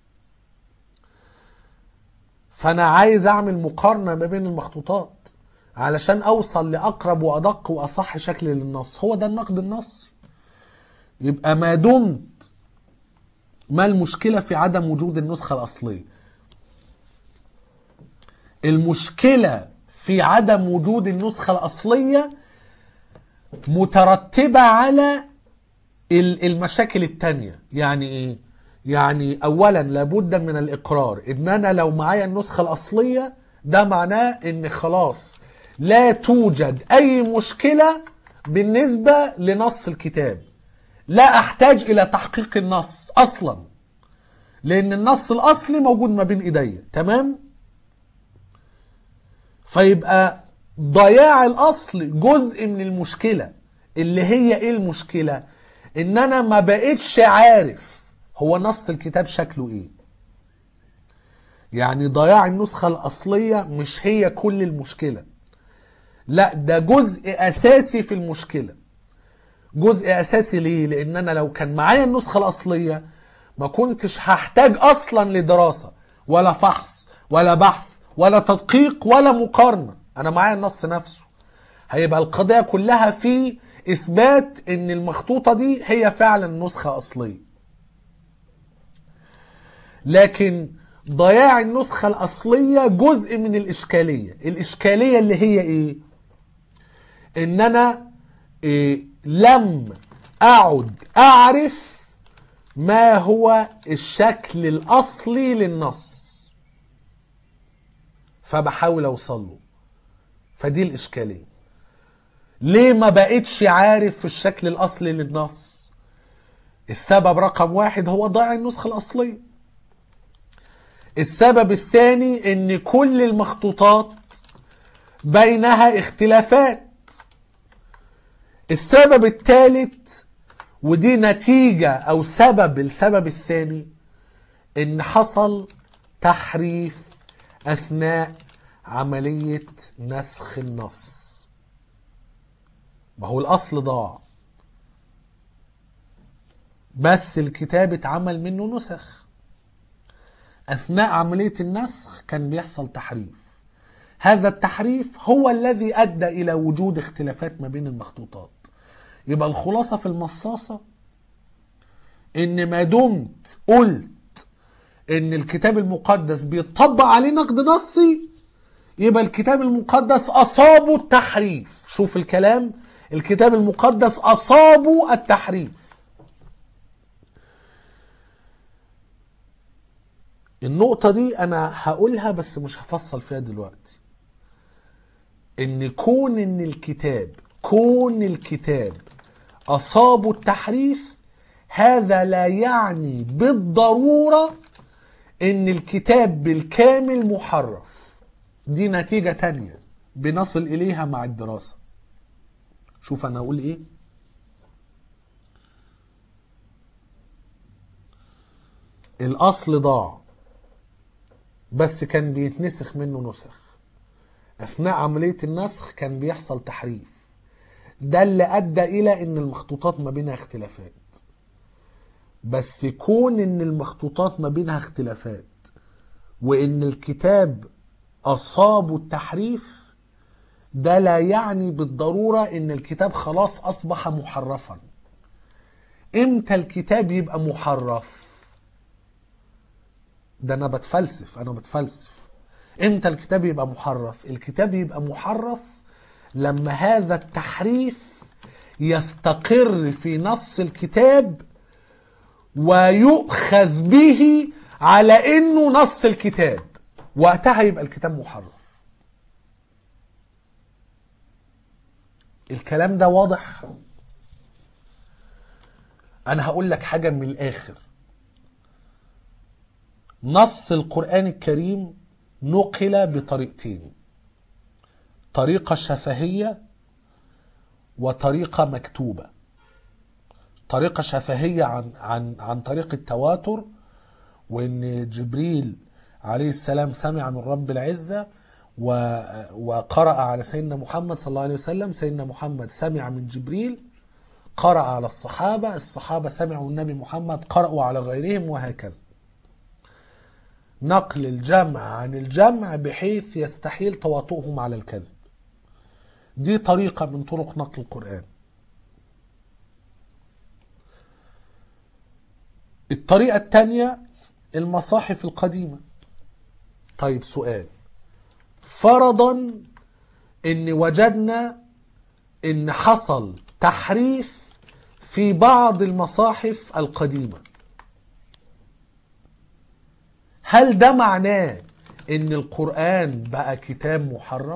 فانا عايز اعمل مقارنه ما بين المخطوطات علشان اوصل لاقرب وادق واصح شكل للنص هو ده النقد النصي يبقى ما دمت ما المشكله في عدم وجود النسخه الاصليه المشكله في عدم وجود النسخه الاصليه مترتبه على المشاكل التانية يعني ايه يعني اولا لابد من الاقرار ان انا لو معايا النسخه الاصليه ده معناه ان خلاص لا توجد اي مشكله بالنسبه لنص الكتاب لا احتاج الى تحقيق النص اصلا لان النص الاصلي موجود ما بين ايديا تمام فيبقى ضياع الاصل جزء من المشكله اللي هي ايه المشكله ان انا ما بقتش عارف هو نص الكتاب شكله ايه يعني ضياع النسخه الاصليه مش هي كل المشكله لا ده جزء اساسي في المشكله جزء اساسي ليه لان انا لو كان معايا النسخه الاصليه ما كنتش هحتاج اصلا لدراسه ولا فحص ولا بحث ولا تدقيق ولا مقارنه انا معايا النص نفسه هيبقى القضيه كلها في اثبات ان المخطوطه دي هي فعلا نسخه اصليه لكن ضياع النسخه الاصليه جزء من الاشكاليه الاشكاليه اللي هي ايه ان انا إيه لم اعد اعرف ما هو الشكل الاصلي للنص فبحاول اوصل له فدي الاشكاليه ليه ما بقتش عارف في الشكل الاصلي للنص السبب رقم واحد هو ضياع النسخه الاصليه السبب الثاني ان كل المخطوطات بينها اختلافات السبب الثالث ودي نتيجة أو سبب السبب الثاني إن حصل تحريف أثناء عملية نسخ النص ما هو الأصل ضاع بس الكتاب اتعمل منه نسخ أثناء عملية النسخ كان بيحصل تحريف هذا التحريف هو الذي أدى إلى وجود اختلافات ما بين المخطوطات يبقى الخلاصة في المصاصة ان ما دمت قلت ان الكتاب المقدس بيطبق عليه نقد نصي يبقى الكتاب المقدس اصابه التحريف شوف الكلام الكتاب المقدس اصابه التحريف النقطة دي أنا هقولها بس مش هفصل فيها دلوقتي إن كون إن الكتاب كون الكتاب أصابوا التحريف هذا لا يعني بالضرورة إن الكتاب بالكامل محرف دي نتيجة تانية بنصل إليها مع الدراسة شوف أنا أقول إيه الأصل ضاع بس كان بيتنسخ منه نسخ أثناء عملية النسخ كان بيحصل تحريف ده اللي أدى إلى إن المخطوطات ما بينها اختلافات بس كون إن المخطوطات ما بينها اختلافات وإن الكتاب أصابه التحريف ده لا يعني بالضرورة إن الكتاب خلاص أصبح محرفا إمتى الكتاب يبقى محرف ده أنا بتفلسف أنا بتفلسف إمتى الكتاب يبقى محرف الكتاب يبقى محرف لما هذا التحريف يستقر في نص الكتاب ويؤخذ به على انه نص الكتاب وقتها يبقى الكتاب محرف الكلام ده واضح انا هقول لك حاجه من الاخر نص القران الكريم نقل بطريقتين طريقه شفهيه وطريقه مكتوبه طريقه شفهيه عن عن عن طريق التواتر وان جبريل عليه السلام سمع من رب العزه و وقرأ على سيدنا محمد صلى الله عليه وسلم سيدنا محمد سمع من جبريل قرأ على الصحابة الصحابة سمعوا النبي محمد قرأوا على غيرهم وهكذا نقل الجمع عن الجمع بحيث يستحيل تواطؤهم على الكذب دي طريقة من طرق نقل القرآن الطريقة الثانية المصاحف القديمة طيب سؤال فرضا ان وجدنا ان حصل تحريف في بعض المصاحف القديمة هل ده معناه ان القرآن بقى كتاب محرف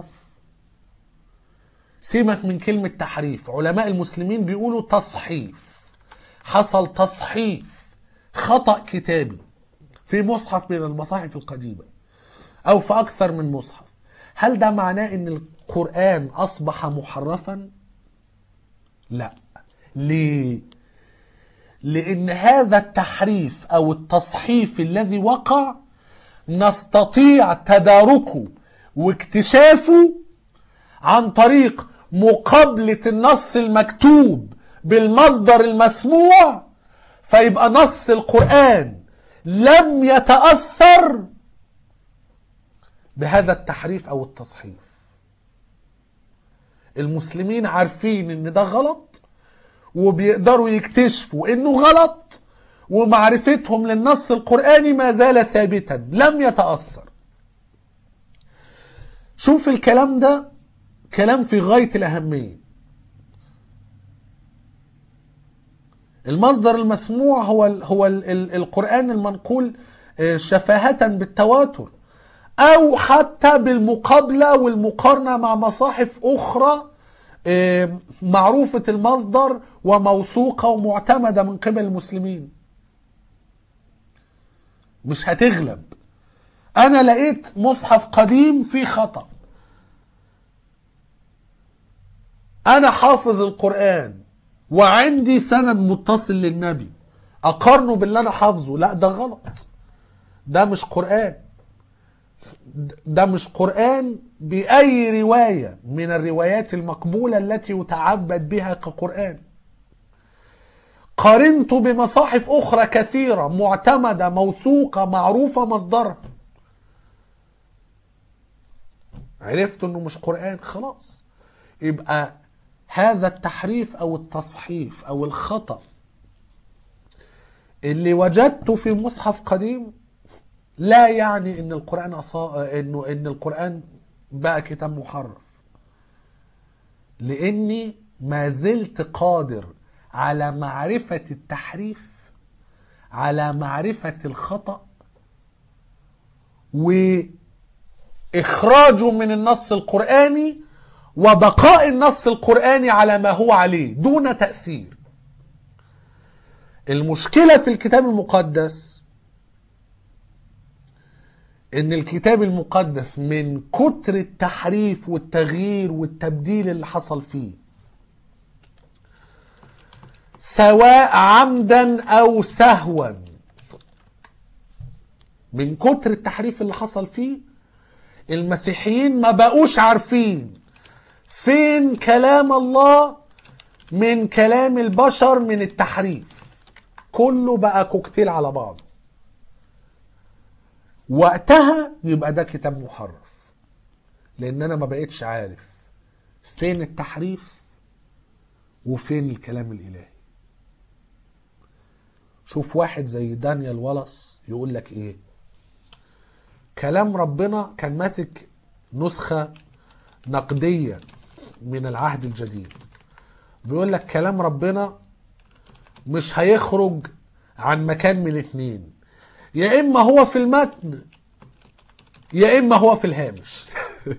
سيبك من كلمة تحريف علماء المسلمين بيقولوا تصحيف حصل تصحيف خطأ كتابي في مصحف من المصاحف القديمة أو في أكثر من مصحف هل ده معناه ان القرآن اصبح محرفا لا ليه لان هذا التحريف او التصحيف الذي وقع نستطيع تداركه واكتشافه عن طريق مقابلة النص المكتوب بالمصدر المسموع فيبقى نص القرآن لم يتأثر بهذا التحريف او التصحيف المسلمين عارفين ان ده غلط وبيقدروا يكتشفوا انه غلط ومعرفتهم للنص القرآني ما زال ثابتا لم يتأثر شوف الكلام ده كلام في غاية الأهمية المصدر المسموع هو ال هو ال ال القرآن المنقول شفاهة بالتواتر او حتى بالمقابله والمقارنه مع مصاحف اخرى معروفه المصدر وموثوقه ومعتمده من قبل المسلمين مش هتغلب انا لقيت مصحف قديم فيه خطا انا حافظ القران وعندي سند متصل للنبي اقارنه باللي انا حافظه لا ده غلط ده مش قران ده مش قرآن بأي رواية من الروايات المقبولة التي يتعبد بها كقرآن قارنته بمصاحف أخرى كثيرة معتمدة موثوقة معروفة مصدرها عرفت انه مش قرآن خلاص يبقى هذا التحريف او التصحيف او الخطأ اللي وجدته في مصحف قديم لا يعني ان القران أصا... انه ان القران بقى كتاب محرف لاني ما زلت قادر على معرفه التحريف على معرفه الخطا واخراجه من النص القراني وبقاء النص القراني على ما هو عليه دون تاثير المشكله في الكتاب المقدس ان الكتاب المقدس من كتر التحريف والتغيير والتبديل اللي حصل فيه سواء عمدا او سهوا من كتر التحريف اللي حصل فيه المسيحيين ما بقوش عارفين فين كلام الله من كلام البشر من التحريف كله بقى كوكتيل على بعض وقتها يبقى ده كتاب محرف لان انا ما بقتش عارف فين التحريف وفين الكلام الالهي شوف واحد زي دانيال ولس يقول لك ايه كلام ربنا كان ماسك نسخة نقدية من العهد الجديد بيقول لك كلام ربنا مش هيخرج عن مكان من اتنين يا اما هو في المتن يا اما هو في الهامش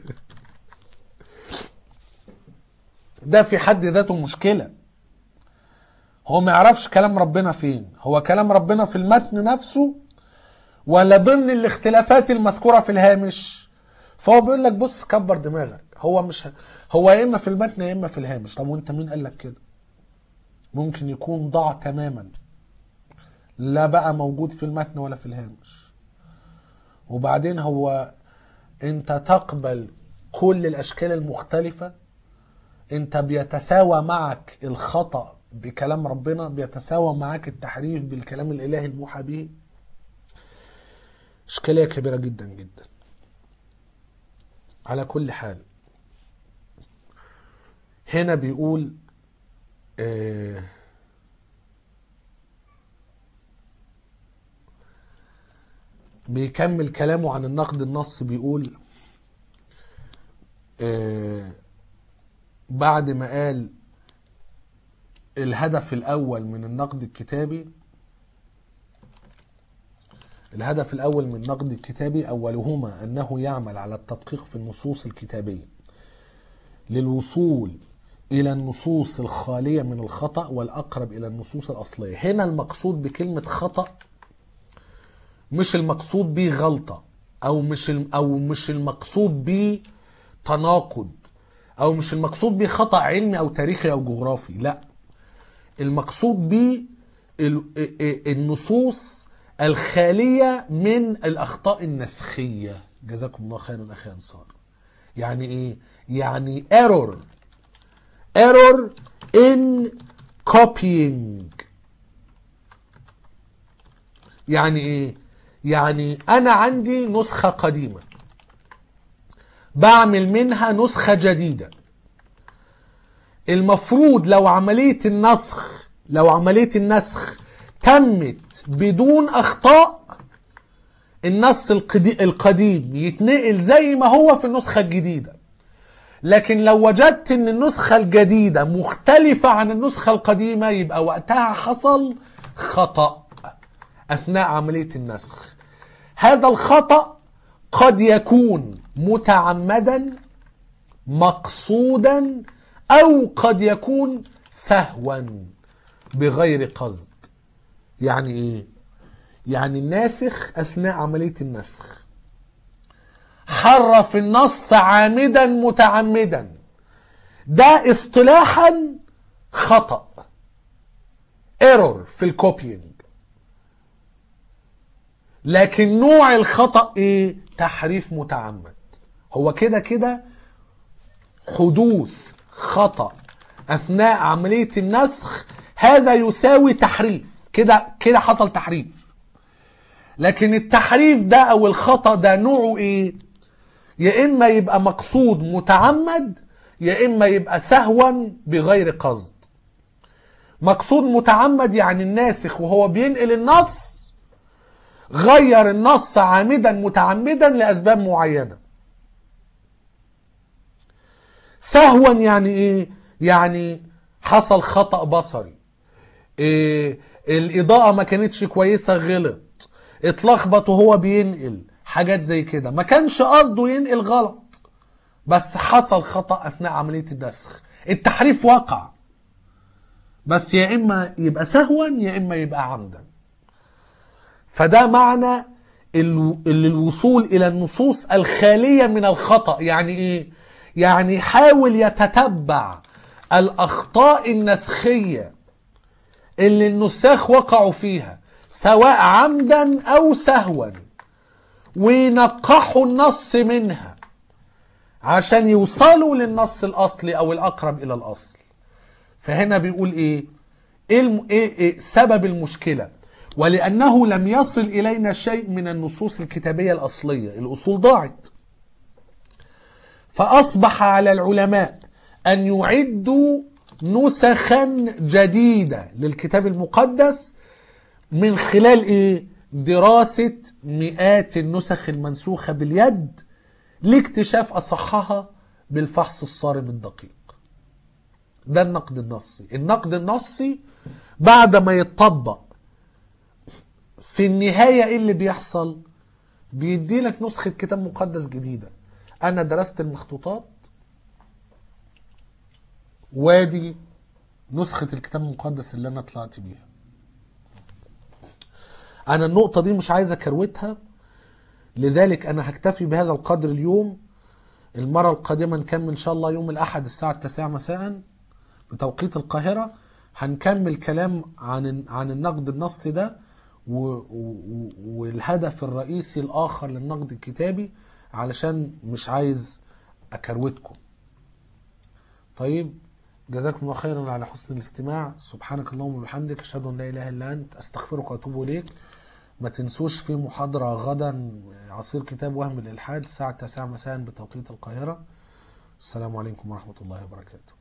ده في حد ذاته مشكله هو ما يعرفش كلام ربنا فين هو كلام ربنا في المتن نفسه ولا ضمن الاختلافات المذكوره في الهامش فهو بيقول لك بص كبر دماغك هو مش ه... هو يا اما في المتن يا اما في الهامش طب وانت مين قال لك كده ممكن يكون ضاع تماما لا بقى موجود في المتن ولا في الهامش وبعدين هو انت تقبل كل الاشكال المختلفه انت بيتساوى معك الخطأ بكلام ربنا بيتساوى معاك التحريف بالكلام الالهي الموحى به اشكاليه كبيره جدا جدا على كل حال هنا بيقول آه بيكمل كلامه عن النقد النص بيقول آه بعد ما قال الهدف الأول من النقد الكتابي الهدف الأول من النقد الكتابي أولهما أنه يعمل على التدقيق في النصوص الكتابية للوصول إلى النصوص الخالية من الخطأ والأقرب إلى النصوص الأصلية هنا المقصود بكلمة خطأ مش المقصود به غلطة أو مش أو مش المقصود به تناقض أو مش المقصود به خطأ علمي أو تاريخي أو جغرافي لا المقصود به النصوص الخالية من الأخطاء النسخية جزاكم الله خيرا أخي أنصار يعني إيه؟ يعني error error in copying يعني إيه؟ يعني أنا عندي نسخة قديمة بعمل منها نسخة جديدة المفروض لو عملية النسخ لو عملية النسخ تمت بدون أخطاء النص القديم يتنقل زي ما هو في النسخة الجديدة لكن لو وجدت ان النسخة الجديدة مختلفة عن النسخة القديمة يبقى وقتها حصل خطأ أثناء عملية النسخ هذا الخطأ قد يكون متعمدا مقصودا أو قد يكون سهوا بغير قصد يعني إيه؟ يعني الناسخ أثناء عملية النسخ حرف النص عامدا متعمدا ده اصطلاحا خطأ ايرور في الكوبينج لكن نوع الخطأ ايه تحريف متعمد هو كده كده حدوث خطأ اثناء عملية النسخ هذا يساوي تحريف كده كده حصل تحريف لكن التحريف ده او الخطأ ده نوعه ايه يا اما يبقى مقصود متعمد يا اما يبقى سهوا بغير قصد مقصود متعمد يعني الناسخ وهو بينقل النص غير النص عامدا متعمدا لاسباب معينه سهوا يعني ايه يعني حصل خطا بصري إيه الاضاءه ما كانتش كويسه غلط اتلخبط وهو بينقل حاجات زي كده ما كانش قصده ينقل غلط بس حصل خطأ أثناء عملية النسخ التحريف وقع بس يا إما يبقى سهوا يا إما يبقى عمدا فده معنى ال- ال- الوصول إلى النصوص الخالية من الخطأ يعني إيه؟ يعني يحاول يتتبع الأخطاء النسخية اللي النساخ وقعوا فيها سواء عمدا أو سهوا وينقحوا النص منها عشان يوصلوا للنص الأصلي أو الأقرب إلى الأصل فهنا بيقول إيه إيه, الم... إيه, إيه سبب المشكلة ولأنه لم يصل إلينا شيء من النصوص الكتابية الأصلية الأصول ضاعت فأصبح على العلماء أن يعدوا نسخا جديدة للكتاب المقدس من خلال إيه؟ دراسة مئات النسخ المنسوخة باليد لاكتشاف أصحها بالفحص الصارم الدقيق ده النقد النصي النقد النصي بعد ما يتطبق في النهاية ايه اللي بيحصل بيدي لك نسخة كتاب مقدس جديدة انا درست المخطوطات وادي نسخة الكتاب المقدس اللي انا طلعت بيها انا النقطة دي مش عايز اكروتها لذلك انا هكتفي بهذا القدر اليوم المرة القادمة نكمل ان شاء الله يوم الاحد الساعة التاسعة مساء بتوقيت القاهرة هنكمل كلام عن عن النقد النصي ده و- و- والهدف الرئيسي الاخر للنقد الكتابي علشان مش عايز اكروتكم طيب جزاكم الله خيرا على حسن الاستماع سبحانك اللهم وبحمدك اشهد ان لا اله الا انت استغفرك واتوب اليك ما تنسوش في محاضرة غدا عصير كتاب وهم الإلحاد الساعة 9 مساء بتوقيت القاهرة السلام عليكم ورحمة الله وبركاته